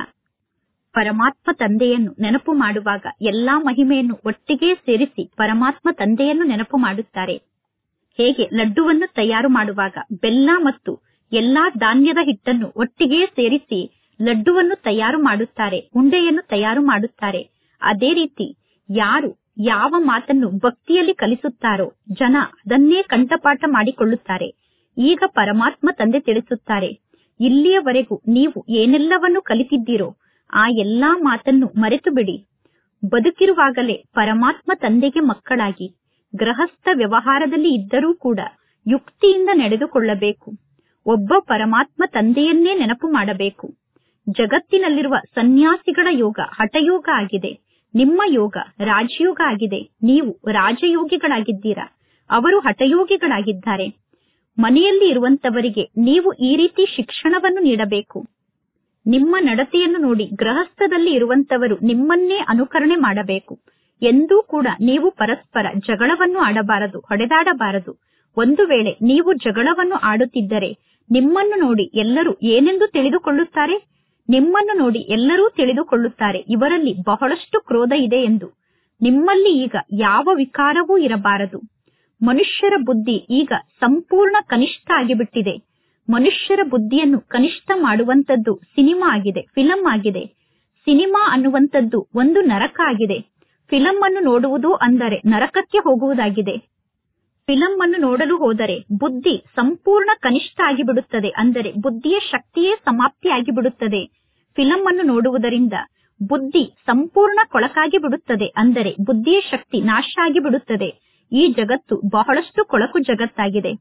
ಪರಮಾತ್ಮ ತಂದೆಯನ್ನು ನೆನಪು ಮಾಡುವಾಗ ಎಲ್ಲಾ ಮಹಿಮೆಯನ್ನು ಒಟ್ಟಿಗೆ ಸೇರಿಸಿ ಪರಮಾತ್ಮ ತಂದೆಯನ್ನು ನೆನಪು ಮಾಡುತ್ತಾರೆ ಹೇಗೆ ಲಡ್ಡುವನ್ನು ತಯಾರು ಮಾಡುವಾಗ ಬೆಲ್ಲ ಮತ್ತು ಎಲ್ಲಾ ಧಾನ್ಯದ ಹಿಟ್ಟನ್ನು ಒಟ್ಟಿಗೆ ಸೇರಿಸಿ ಲಡ್ಡುವನ್ನು ತಯಾರು ಮಾಡುತ್ತಾರೆ ಉಂಡೆಯನ್ನು ತಯಾರು ಮಾಡುತ್ತಾರೆ ಅದೇ ರೀತಿ ಯಾರು ಯಾವ ಮಾತನ್ನು ಭಕ್ತಿಯಲ್ಲಿ ಕಲಿಸುತ್ತಾರೋ ಜನ ಅದನ್ನೇ ಕಂಠಪಾಠ ಮಾಡಿಕೊಳ್ಳುತ್ತಾರೆ ಈಗ ಪರಮಾತ್ಮ ತಂದೆ ತಿಳಿಸುತ್ತಾರೆ ಇಲ್ಲಿಯವರೆಗೂ ನೀವು ಏನೆಲ್ಲವನ್ನು ಕಲಿತಿದ್ದೀರೋ ಆ ಎಲ್ಲಾ ಮಾತನ್ನು ಮರೆತು ಬಿಡಿ ಬದುಕಿರುವಾಗಲೇ ಪರಮಾತ್ಮ ತಂದೆಗೆ ಮಕ್ಕಳಾಗಿ ಗೃಹಸ್ಥ ವ್ಯವಹಾರದಲ್ಲಿ ಇದ್ದರೂ ಕೂಡ ಯುಕ್ತಿಯಿಂದ ನಡೆದುಕೊಳ್ಳಬೇಕು ಒಬ್ಬ ಪರಮಾತ್ಮ ತಂದೆಯನ್ನೇ ನೆನಪು ಮಾಡಬೇಕು ಜಗತ್ತಿನಲ್ಲಿರುವ ಸನ್ಯಾಸಿಗಳ ಯೋಗ ಹಠಯೋಗ ಆಗಿದೆ ನಿಮ್ಮ ಯೋಗ ರಾಜಯೋಗ ಆಗಿದೆ ನೀವು ರಾಜಯೋಗಿಗಳಾಗಿದ್ದೀರಾ ಅವರು ಹಠಯೋಗಿಗಳಾಗಿದ್ದಾರೆ ಮನೆಯಲ್ಲಿ ಇರುವಂತವರಿಗೆ ನೀವು ಈ ರೀತಿ ಶಿಕ್ಷಣವನ್ನು ನೀಡಬೇಕು ನಿಮ್ಮ ನಡತೆಯನ್ನು ನೋಡಿ ಗೃಹಸ್ಥದಲ್ಲಿ ಇರುವಂತವರು ನಿಮ್ಮನ್ನೇ ಅನುಕರಣೆ ಮಾಡಬೇಕು ಎಂದೂ ಕೂಡ ನೀವು ಪರಸ್ಪರ ಜಗಳವನ್ನು ಆಡಬಾರದು ಹೊಡೆದಾಡಬಾರದು ಒಂದು ವೇಳೆ ನೀವು ಜಗಳವನ್ನು ಆಡುತ್ತಿದ್ದರೆ ನಿಮ್ಮನ್ನು ನೋಡಿ ಎಲ್ಲರೂ ಏನೆಂದು ತಿಳಿದುಕೊಳ್ಳುತ್ತಾರೆ ನಿಮ್ಮನ್ನು ನೋಡಿ ಎಲ್ಲರೂ ತಿಳಿದುಕೊಳ್ಳುತ್ತಾರೆ ಇವರಲ್ಲಿ ಬಹಳಷ್ಟು ಕ್ರೋಧ ಇದೆ ಎಂದು ನಿಮ್ಮಲ್ಲಿ ಈಗ ಯಾವ ವಿಕಾರವೂ ಇರಬಾರದು ಮನುಷ್ಯರ ಬುದ್ಧಿ ಈಗ ಸಂಪೂರ್ಣ ಕನಿಷ್ಠ ಆಗಿಬಿಟ್ಟಿದೆ ಮನುಷ್ಯರ ಬುದ್ಧಿಯನ್ನು ಕನಿಷ್ಠ ಮಾಡುವಂತದ್ದು ಸಿನಿಮಾ ಆಗಿದೆ ಫಿಲಂ ಆಗಿದೆ ಸಿನಿಮಾ ಅನ್ನುವಂಥದ್ದು ಒಂದು ನರಕ ಆಗಿದೆ ಫಿಲಂ ಅನ್ನು ನೋಡುವುದು ಅಂದರೆ ನರಕಕ್ಕೆ ಹೋಗುವುದಾಗಿದೆ ಫಿಲಂ ಅನ್ನು ನೋಡಲು ಹೋದರೆ ಬುದ್ಧಿ ಸಂಪೂರ್ಣ ಕನಿಷ್ಠ ಆಗಿಬಿಡುತ್ತದೆ ಅಂದರೆ ಬುದ್ಧಿಯ ಶಕ್ತಿಯೇ ಸಮಾಪ್ತಿ ಆಗಿಬಿಡುತ್ತದೆ ಫಿಲಂ ಅನ್ನು ನೋಡುವುದರಿಂದ ಬುದ್ಧಿ ಸಂಪೂರ್ಣ ಕೊಳಕಾಗಿ ಬಿಡುತ್ತದೆ ಅಂದರೆ ಬುದ್ಧಿಯ ಶಕ್ತಿ ನಾಶ ಆಗಿ ಬಿಡುತ್ತದೆ ಈ ಜಗತ್ತು ಬಹಳಷ್ಟು ಕೊಳಕು ಜಗತ್ತಾಗಿದೆ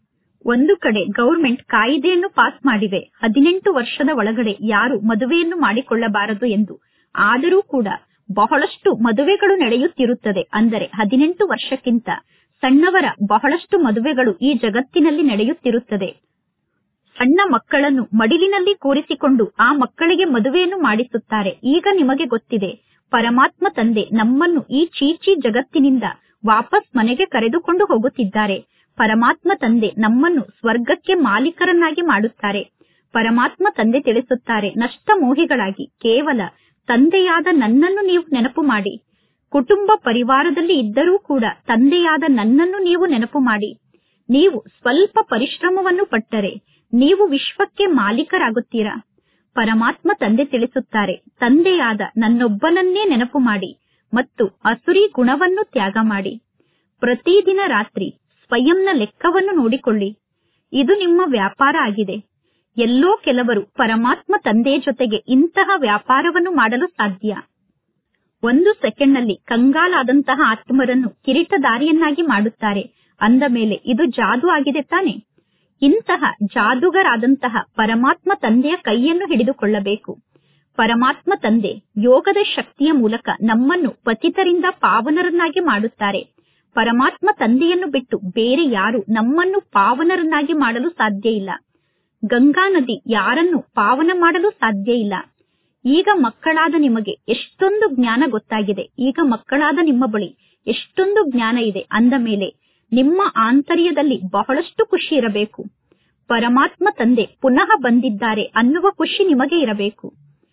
ಒಂದು ಕಡೆ ಗೌರ್ಮೆಂಟ್ ಕಾಯಿದೆಯನ್ನು ಪಾಸ್ ಮಾಡಿದೆ ಹದಿನೆಂಟು ವರ್ಷದ ಒಳಗಡೆ ಯಾರು ಮದುವೆಯನ್ನು ಮಾಡಿಕೊಳ್ಳಬಾರದು ಎಂದು ಆದರೂ ಕೂಡ ಬಹಳಷ್ಟು ಮದುವೆಗಳು ನಡೆಯುತ್ತಿರುತ್ತದೆ ಅಂದರೆ ಹದಿನೆಂಟು ವರ್ಷಕ್ಕಿಂತ ಸಣ್ಣವರ ಬಹಳಷ್ಟು ಮದುವೆಗಳು ಈ ಜಗತ್ತಿನಲ್ಲಿ ನಡೆಯುತ್ತಿರುತ್ತದೆ ಸಣ್ಣ ಮಕ್ಕಳನ್ನು ಮಡಿಲಿನಲ್ಲಿ ಕೂರಿಸಿಕೊಂಡು ಆ ಮಕ್ಕಳಿಗೆ ಮದುವೆಯನ್ನು ಮಾಡಿಸುತ್ತಾರೆ ಈಗ ನಿಮಗೆ ಗೊತ್ತಿದೆ ಪರಮಾತ್ಮ ತಂದೆ ನಮ್ಮನ್ನು ಈ ಚೀಚಿ ಜಗತ್ತಿನಿಂದ ವಾಪಸ್ ಮನೆಗೆ ಕರೆದುಕೊಂಡು ಹೋಗುತ್ತಿದ್ದಾರೆ ಪರಮಾತ್ಮ ತಂದೆ ನಮ್ಮನ್ನು ಸ್ವರ್ಗಕ್ಕೆ ಮಾಲೀಕರನ್ನಾಗಿ ಮಾಡುತ್ತಾರೆ ಪರಮಾತ್ಮ ತಂದೆ ತಿಳಿಸುತ್ತಾರೆ ನಷ್ಟ ಮೋಹಿಗಳಾಗಿ ಕೇವಲ ತಂದೆಯಾದ ನನ್ನನ್ನು ನೀವು ನೆನಪು ಮಾಡಿ ಕುಟುಂಬ ಪರಿವಾರದಲ್ಲಿ ಇದ್ದರೂ ಕೂಡ ತಂದೆಯಾದ ನನ್ನನ್ನು ನೀವು ನೆನಪು ಮಾಡಿ ನೀವು ಸ್ವಲ್ಪ ಪರಿಶ್ರಮವನ್ನು ಪಟ್ಟರೆ ನೀವು ವಿಶ್ವಕ್ಕೆ ಮಾಲೀಕರಾಗುತ್ತೀರಾ ಪರಮಾತ್ಮ ತಂದೆ ತಿಳಿಸುತ್ತಾರೆ ತಂದೆಯಾದ ನನ್ನೊಬ್ಬನನ್ನೇ ನೆನಪು ಮಾಡಿ ಮತ್ತು ಅಸುರಿ ಗುಣವನ್ನು ತ್ಯಾಗ ಮಾಡಿ ಪ್ರತಿದಿನ ರಾತ್ರಿ ಸ್ವಯಂನ ಲೆಕ್ಕವನ್ನು ನೋಡಿಕೊಳ್ಳಿ ಇದು ನಿಮ್ಮ ವ್ಯಾಪಾರ ಆಗಿದೆ ಎಲ್ಲೋ ಕೆಲವರು ಪರಮಾತ್ಮ ತಂದೆಯ ಜೊತೆಗೆ ಇಂತಹ ವ್ಯಾಪಾರವನ್ನು ಮಾಡಲು ಸಾಧ್ಯ ಒಂದು ಸೆಕೆಂಡ್ನಲ್ಲಿ ಕಂಗಾಲಾದಂತಹ ಆತ್ಮರನ್ನು ಕಿರೀಟದಾರಿಯನ್ನಾಗಿ ಮಾಡುತ್ತಾರೆ ಅಂದ ಮೇಲೆ ಇದು ಜಾದು ಆಗಿದೆ ತಾನೆ ಇಂತಹ ಜಾದುಗರಾದಂತಹ ಪರಮಾತ್ಮ ತಂದೆಯ ಕೈಯನ್ನು ಹಿಡಿದುಕೊಳ್ಳಬೇಕು ಪರಮಾತ್ಮ ತಂದೆ ಯೋಗದ ಶಕ್ತಿಯ ಮೂಲಕ ನಮ್ಮನ್ನು ಪತಿತರಿಂದ ಪಾವನರನ್ನಾಗಿ ಮಾಡುತ್ತಾರೆ ಪರಮಾತ್ಮ ತಂದೆಯನ್ನು ಬಿಟ್ಟು ಬೇರೆ ಯಾರು ನಮ್ಮನ್ನು ಪಾವನರನ್ನಾಗಿ ಮಾಡಲು ಸಾಧ್ಯ ಇಲ್ಲ ಗಂಗಾ ನದಿ ಯಾರನ್ನು ಪಾವನ ಮಾಡಲು ಸಾಧ್ಯ ಇಲ್ಲ ಈಗ ಮಕ್ಕಳಾದ ನಿಮಗೆ ಎಷ್ಟೊಂದು ಜ್ಞಾನ ಗೊತ್ತಾಗಿದೆ ಈಗ ಮಕ್ಕಳಾದ ನಿಮ್ಮ ಬಳಿ ಎಷ್ಟೊಂದು ಜ್ಞಾನ ಇದೆ ಅಂದ ಮೇಲೆ ನಿಮ್ಮ ಆಂತರ್ಯದಲ್ಲಿ ಬಹಳಷ್ಟು ಖುಷಿ ಇರಬೇಕು ಪರಮಾತ್ಮ ತಂದೆ ಪುನಃ ಬಂದಿದ್ದಾರೆ ಅನ್ನುವ ಖುಷಿ ನಿಮಗೆ ಇರಬೇಕು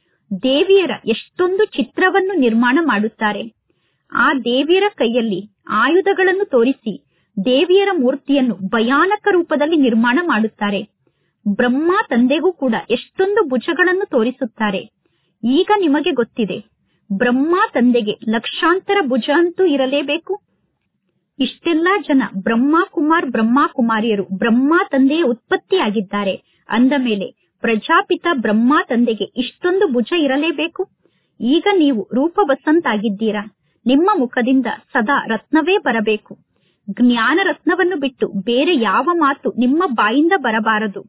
ದೇವಿಯರ ಎಷ್ಟೊಂದು ಚಿತ್ರವನ್ನು ನಿರ್ಮಾಣ ಮಾಡುತ್ತಾರೆ ಆ ದೇವಿಯರ ಕೈಯಲ್ಲಿ ಆಯುಧಗಳನ್ನು ತೋರಿಸಿ ದೇವಿಯರ ಮೂರ್ತಿಯನ್ನು ಭಯಾನಕ ರೂಪದಲ್ಲಿ ನಿರ್ಮಾಣ ಮಾಡುತ್ತಾರೆ ಬ್ರಹ್ಮ ತಂದೆಗೂ ಕೂಡ ಎಷ್ಟೊಂದು ಭುಜಗಳನ್ನು ತೋರಿಸುತ್ತಾರೆ ಈಗ ನಿಮಗೆ ಗೊತ್ತಿದೆ ಬ್ರಹ್ಮ ತಂದೆಗೆ ಲಕ್ಷಾಂತರ ಭುಜ ಅಂತೂ ಇರಲೇಬೇಕು ಇಷ್ಟೆಲ್ಲಾ ಜನ ಬ್ರಹ್ಮ ಕುಮಾರ್ ಬ್ರಹ್ಮ ಕುಮಾರಿಯರು ಬ್ರಹ್ಮ ತಂದೆಯ ಉತ್ಪತ್ತಿಯಾಗಿದ್ದಾರೆ ಅಂದ ಮೇಲೆ ಪ್ರಜಾಪಿತ ಬ್ರಹ್ಮ ತಂದೆಗೆ ಇಷ್ಟೊಂದು ಭುಜ ಇರಲೇಬೇಕು ಈಗ ನೀವು ರೂಪವಸಂತಾಗಿದ್ದೀರಾ ನಿಮ್ಮ ಮುಖದಿಂದ ಸದಾ ರತ್ನವೇ ಬರಬೇಕು ಜ್ಞಾನ ರತ್ನವನ್ನು ಬಿಟ್ಟು ಬೇರೆ ಯಾವ ಮಾತು ನಿಮ್ಮ ಬಾಯಿಂದ ಬರಬಾರದು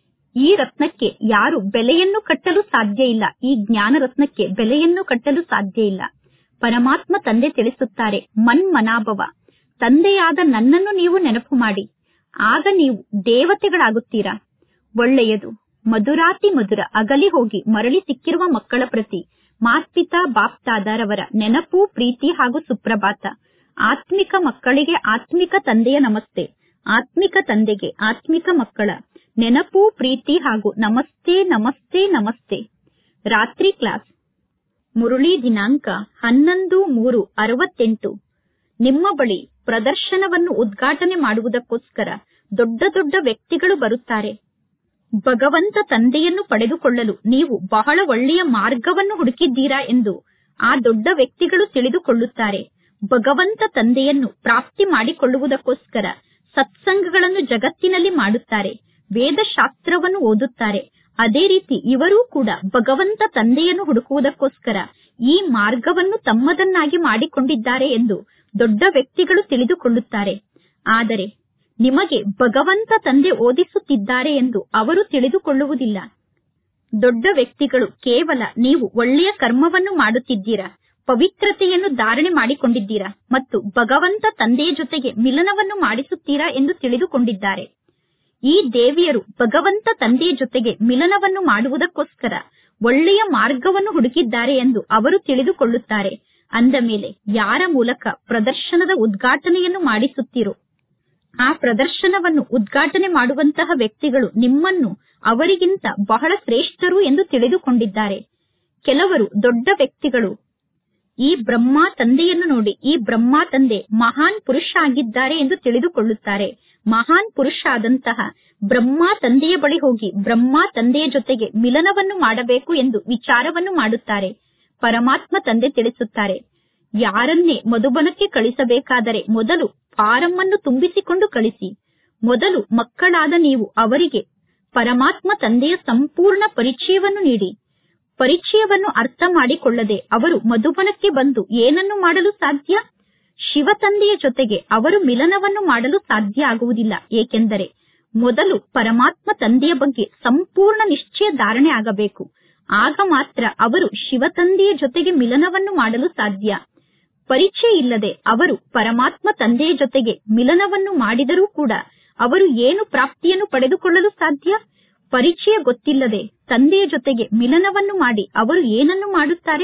ಈ ರತ್ನಕ್ಕೆ ಯಾರು ಬೆಲೆಯನ್ನು ಕಟ್ಟಲು ಸಾಧ್ಯ ಇಲ್ಲ ಈ ಜ್ಞಾನ ರತ್ನಕ್ಕೆ ಬೆಲೆಯನ್ನು ಕಟ್ಟಲು ಸಾಧ್ಯ ಇಲ್ಲ ಪರಮಾತ್ಮ ತಂದೆ ತಿಳಿಸುತ್ತಾರೆ ಮನ್ಮನಾಭವ ತಂದೆಯಾದ ನನ್ನನ್ನು ನೀವು ನೆನಪು ಮಾಡಿ ಆಗ ನೀವು ದೇವತೆಗಳಾಗುತ್ತೀರಾ ಒಳ್ಳೆಯದು ಮಧುರಾತಿ ಮಧುರ ಅಗಲಿ ಹೋಗಿ ಮರಳಿ ಸಿಕ್ಕಿರುವ ಮಕ್ಕಳ ಪ್ರತಿ ಮಾತ್ಪಿತಾ ಬಾಪ್ತಾದರವರ ನೆನಪು ಪ್ರೀತಿ ಹಾಗೂ ಸುಪ್ರಭಾತ ಆತ್ಮಿಕ ಮಕ್ಕಳಿಗೆ ಆತ್ಮಿಕ ತಂದೆಯ ನಮಸ್ತೆ ಆತ್ಮಿಕ ತಂದೆಗೆ ಆತ್ಮಿಕ ಮಕ್ಕಳ ನೆನಪು ಪ್ರೀತಿ ಹಾಗೂ ನಮಸ್ತೆ ನಮಸ್ತೆ ನಮಸ್ತೆ ರಾತ್ರಿ ಕ್ಲಾಸ್ ಮುರುಳಿ ದಿನಾಂಕ ಹನ್ನೊಂದು ಮೂರು ಅರವತ್ತೆಂಟು ನಿಮ್ಮ ಬಳಿ ಪ್ರದರ್ಶನವನ್ನು ಉದ್ಘಾಟನೆ ಮಾಡುವುದಕ್ಕೋಸ್ಕರ ದೊಡ್ಡ ದೊಡ್ಡ ವ್ಯಕ್ತಿಗಳು ಬರುತ್ತಾರೆ ಭಗವಂತ ತಂದೆಯನ್ನು ಪಡೆದುಕೊಳ್ಳಲು ನೀವು ಬಹಳ ಒಳ್ಳೆಯ ಮಾರ್ಗವನ್ನು ಹುಡುಕಿದ್ದೀರಾ ಎಂದು ಆ ದೊಡ್ಡ ವ್ಯಕ್ತಿಗಳು ತಿಳಿದುಕೊಳ್ಳುತ್ತಾರೆ ಭಗವಂತ ತಂದೆಯನ್ನು ಪ್ರಾಪ್ತಿ ಮಾಡಿಕೊಳ್ಳುವುದಕ್ಕೋಸ್ಕರ ಸತ್ಸಂಗಗಳನ್ನು ಜಗತ್ತಿನಲ್ಲಿ ಮಾಡುತ್ತಾರೆ ವೇದಶಾಸ್ತ್ರವನ್ನು ಓದುತ್ತಾರೆ ಅದೇ ರೀತಿ ಇವರೂ ಕೂಡ ಭಗವಂತ ತಂದೆಯನ್ನು ಹುಡುಕುವುದಕ್ಕೋಸ್ಕರ ಈ ಮಾರ್ಗವನ್ನು ತಮ್ಮದನ್ನಾಗಿ ಮಾಡಿಕೊಂಡಿದ್ದಾರೆ ಎಂದು ದೊಡ್ಡ ವ್ಯಕ್ತಿಗಳು ತಿಳಿದುಕೊಳ್ಳುತ್ತಾರೆ ಆದರೆ ನಿಮಗೆ ಭಗವಂತ ತಂದೆ ಓದಿಸುತ್ತಿದ್ದಾರೆ ಎಂದು ಅವರು ತಿಳಿದುಕೊಳ್ಳುವುದಿಲ್ಲ ದೊಡ್ಡ ವ್ಯಕ್ತಿಗಳು ಕೇವಲ ನೀವು ಒಳ್ಳೆಯ ಕರ್ಮವನ್ನು ಮಾಡುತ್ತಿದ್ದೀರಾ ಪವಿತ್ರತೆಯನ್ನು ಧಾರಣೆ ಮಾಡಿಕೊಂಡಿದ್ದೀರಾ ಮತ್ತು ಭಗವಂತ ತಂದೆಯ ಜೊತೆಗೆ ಮಿಲನವನ್ನು ಮಾಡಿಸುತ್ತೀರಾ ಎಂದು ತಿಳಿದುಕೊಂಡಿದ್ದಾರೆ ಈ ದೇವಿಯರು ಭಗವಂತ ತಂದೆಯ ಜೊತೆಗೆ ಮಿಲನವನ್ನು ಮಾಡುವುದಕ್ಕೋಸ್ಕರ ಒಳ್ಳೆಯ ಮಾರ್ಗವನ್ನು ಹುಡುಕಿದ್ದಾರೆ ಎಂದು ಅವರು ತಿಳಿದುಕೊಳ್ಳುತ್ತಾರೆ ಅಂದ ಮೇಲೆ ಯಾರ ಮೂಲಕ ಪ್ರದರ್ಶನದ ಉದ್ಘಾಟನೆಯನ್ನು ಮಾಡಿಸುತ್ತೀರೋ ಆ ಪ್ರದರ್ಶನವನ್ನು ಉದ್ಘಾಟನೆ ಮಾಡುವಂತಹ ವ್ಯಕ್ತಿಗಳು ನಿಮ್ಮನ್ನು ಅವರಿಗಿಂತ ಬಹಳ ಶ್ರೇಷ್ಠರು ಎಂದು ತಿಳಿದುಕೊಂಡಿದ್ದಾರೆ ಕೆಲವರು ದೊಡ್ಡ ವ್ಯಕ್ತಿಗಳು ಈ ಬ್ರಹ್ಮ ತಂದೆಯನ್ನು ನೋಡಿ ಈ ಬ್ರಹ್ಮ ತಂದೆ ಮಹಾನ್ ಪುರುಷ ಆಗಿದ್ದಾರೆ ಎಂದು ತಿಳಿದುಕೊಳ್ಳುತ್ತಾರೆ ಮಹಾನ್ ಪುರುಷ ಆದಂತಹ ಬ್ರಹ್ಮ ತಂದೆಯ ಬಳಿ ಹೋಗಿ ಬ್ರಹ್ಮ ತಂದೆಯ ಜೊತೆಗೆ ಮಿಲನವನ್ನು ಮಾಡಬೇಕು ಎಂದು ವಿಚಾರವನ್ನು ಮಾಡುತ್ತಾರೆ ಪರಮಾತ್ಮ ತಂದೆ ತಿಳಿಸುತ್ತಾರೆ ಯಾರನ್ನೇ ಮಧುಬನಕ್ಕೆ ಕಳಿಸಬೇಕಾದರೆ ಮೊದಲು ಫಾರಂ ಅನ್ನು ತುಂಬಿಸಿಕೊಂಡು ಕಳಿಸಿ ಮೊದಲು ಮಕ್ಕಳಾದ ನೀವು ಅವರಿಗೆ ಪರಮಾತ್ಮ ತಂದೆಯ ಸಂಪೂರ್ಣ ಪರಿಚಯವನ್ನು ನೀಡಿ ಪರಿಚಯವನ್ನು ಅರ್ಥ ಮಾಡಿಕೊಳ್ಳದೆ ಅವರು ಮಧುಬನಕ್ಕೆ ಬಂದು ಏನನ್ನು ಮಾಡಲು ಸಾಧ್ಯ ಶಿವ ತಂದೆಯ ಜೊತೆಗೆ ಅವರು ಮಿಲನವನ್ನು ಮಾಡಲು ಸಾಧ್ಯ ಆಗುವುದಿಲ್ಲ ಏಕೆಂದರೆ ಮೊದಲು ಪರಮಾತ್ಮ ತಂದೆಯ ಬಗ್ಗೆ ಸಂಪೂರ್ಣ ನಿಶ್ಚಯ ಧಾರಣೆ ಆಗಬೇಕು ಆಗ ಮಾತ್ರ ಅವರು ಶಿವ ತಂದೆಯ ಜೊತೆಗೆ ಮಿಲನವನ್ನು ಮಾಡಲು ಸಾಧ್ಯ ಪರಿಚಯ ಇಲ್ಲದೆ ಅವರು ಪರಮಾತ್ಮ ತಂದೆಯ ಜೊತೆಗೆ ಮಿಲನವನ್ನು ಮಾಡಿದರೂ ಕೂಡ ಅವರು ಏನು ಪ್ರಾಪ್ತಿಯನ್ನು ಪಡೆದುಕೊಳ್ಳಲು ಸಾಧ್ಯ ಪರಿಚಯ ಗೊತ್ತಿಲ್ಲದೆ ತಂದೆಯ ಜೊತೆಗೆ ಮಿಲನವನ್ನು ಮಾಡಿ ಅವರು ಏನನ್ನು ಮಾಡುತ್ತಾರೆ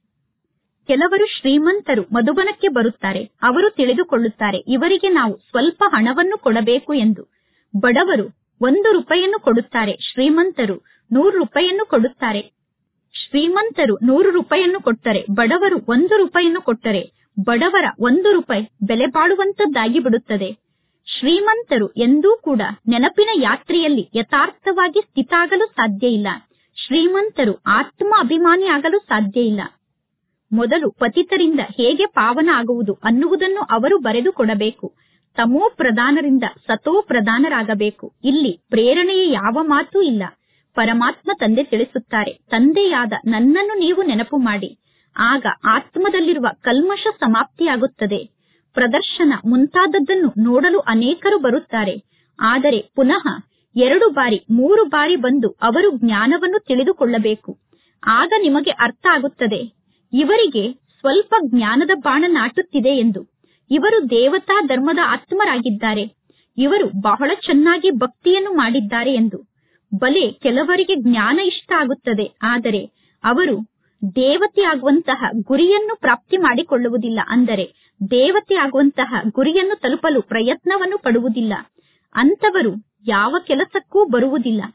ಕೆಲವರು ಶ್ರೀಮಂತರು ಮಧುಬನಕ್ಕೆ ಬರುತ್ತಾರೆ ಅವರು ತಿಳಿದುಕೊಳ್ಳುತ್ತಾರೆ ಇವರಿಗೆ ನಾವು ಸ್ವಲ್ಪ ಹಣವನ್ನು ಕೊಡಬೇಕು ಎಂದು ಬಡವರು ಒಂದು ರೂಪಾಯಿಯನ್ನು ಕೊಡುತ್ತಾರೆ ಶ್ರೀಮಂತರು ನೂರು ರೂಪಾಯಿಯನ್ನು ಕೊಡುತ್ತಾರೆ ಶ್ರೀಮಂತರು ನೂರು ರೂಪಾಯಿಯನ್ನು ಕೊಟ್ಟರೆ ಬಡವರು ಒಂದು ರೂಪಾಯಿಯನ್ನು ಕೊಟ್ಟರೆ ಬಡವರ ಒಂದು ರೂಪಾಯಿ ಬೆಲೆ ಬಾಳುವಂತದ್ದಾಗಿ ಬಿಡುತ್ತದೆ ಶ್ರೀಮಂತರು ಎಂದೂ ಕೂಡ ನೆನಪಿನ ಯಾತ್ರೆಯಲ್ಲಿ ಯಥಾರ್ಥವಾಗಿ ಸ್ಥಿತಾಗಲು ಸಾಧ್ಯ ಇಲ್ಲ ಶ್ರೀಮಂತರು ಆತ್ಮ ಅಭಿಮಾನಿ ಆಗಲು ಸಾಧ್ಯ ಇಲ್ಲ ಮೊದಲು ಪತಿತರಿಂದ ಹೇಗೆ ಪಾವನ ಆಗುವುದು ಅನ್ನುವುದನ್ನು ಅವರು ಬರೆದು ಕೊಡಬೇಕು ತಮೋ ಪ್ರಧಾನರಿಂದ ಸತೋ ಪ್ರಧಾನರಾಗಬೇಕು ಇಲ್ಲಿ ಪ್ರೇರಣೆಯ ಯಾವ ಮಾತೂ ಇಲ್ಲ ಪರಮಾತ್ಮ ತಂದೆ ತಿಳಿಸುತ್ತಾರೆ ತಂದೆಯಾದ ನನ್ನನ್ನು ನೀವು ನೆನಪು ಮಾಡಿ ಆಗ ಆತ್ಮದಲ್ಲಿರುವ ಕಲ್ಮಶ ಸಮಾಪ್ತಿಯಾಗುತ್ತದೆ ಪ್ರದರ್ಶನ ಮುಂತಾದದ್ದನ್ನು ನೋಡಲು ಅನೇಕರು ಬರುತ್ತಾರೆ ಆದರೆ ಪುನಃ ಎರಡು ಬಾರಿ ಮೂರು ಬಾರಿ ಬಂದು ಅವರು ಜ್ಞಾನವನ್ನು ತಿಳಿದುಕೊಳ್ಳಬೇಕು ಆಗ ನಿಮಗೆ ಅರ್ಥ ಆಗುತ್ತದೆ ಇವರಿಗೆ ಸ್ವಲ್ಪ ಜ್ಞಾನದ ಬಾಣ ನಾಟುತ್ತಿದೆ ಎಂದು ಇವರು ದೇವತಾ ಧರ್ಮದ ಆತ್ಮರಾಗಿದ್ದಾರೆ ಇವರು ಬಹಳ ಚೆನ್ನಾಗಿ ಭಕ್ತಿಯನ್ನು ಮಾಡಿದ್ದಾರೆ ಎಂದು ಬಲೆ ಕೆಲವರಿಗೆ ಜ್ಞಾನ ಇಷ್ಟ ಆಗುತ್ತದೆ ಆದರೆ ಅವರು ದೇವತೆ ಆಗುವಂತಹ ಗುರಿಯನ್ನು ಪ್ರಾಪ್ತಿ ಮಾಡಿಕೊಳ್ಳುವುದಿಲ್ಲ ಅಂದರೆ ದೇವತೆ ಆಗುವಂತಹ ಗುರಿಯನ್ನು ತಲುಪಲು ಪ್ರಯತ್ನವನ್ನು ಪಡುವುದಿಲ್ಲ ಅಂತವರು ಯಾವ ಕೆಲಸಕ್ಕೂ ಬರುವುದಿಲ್ಲ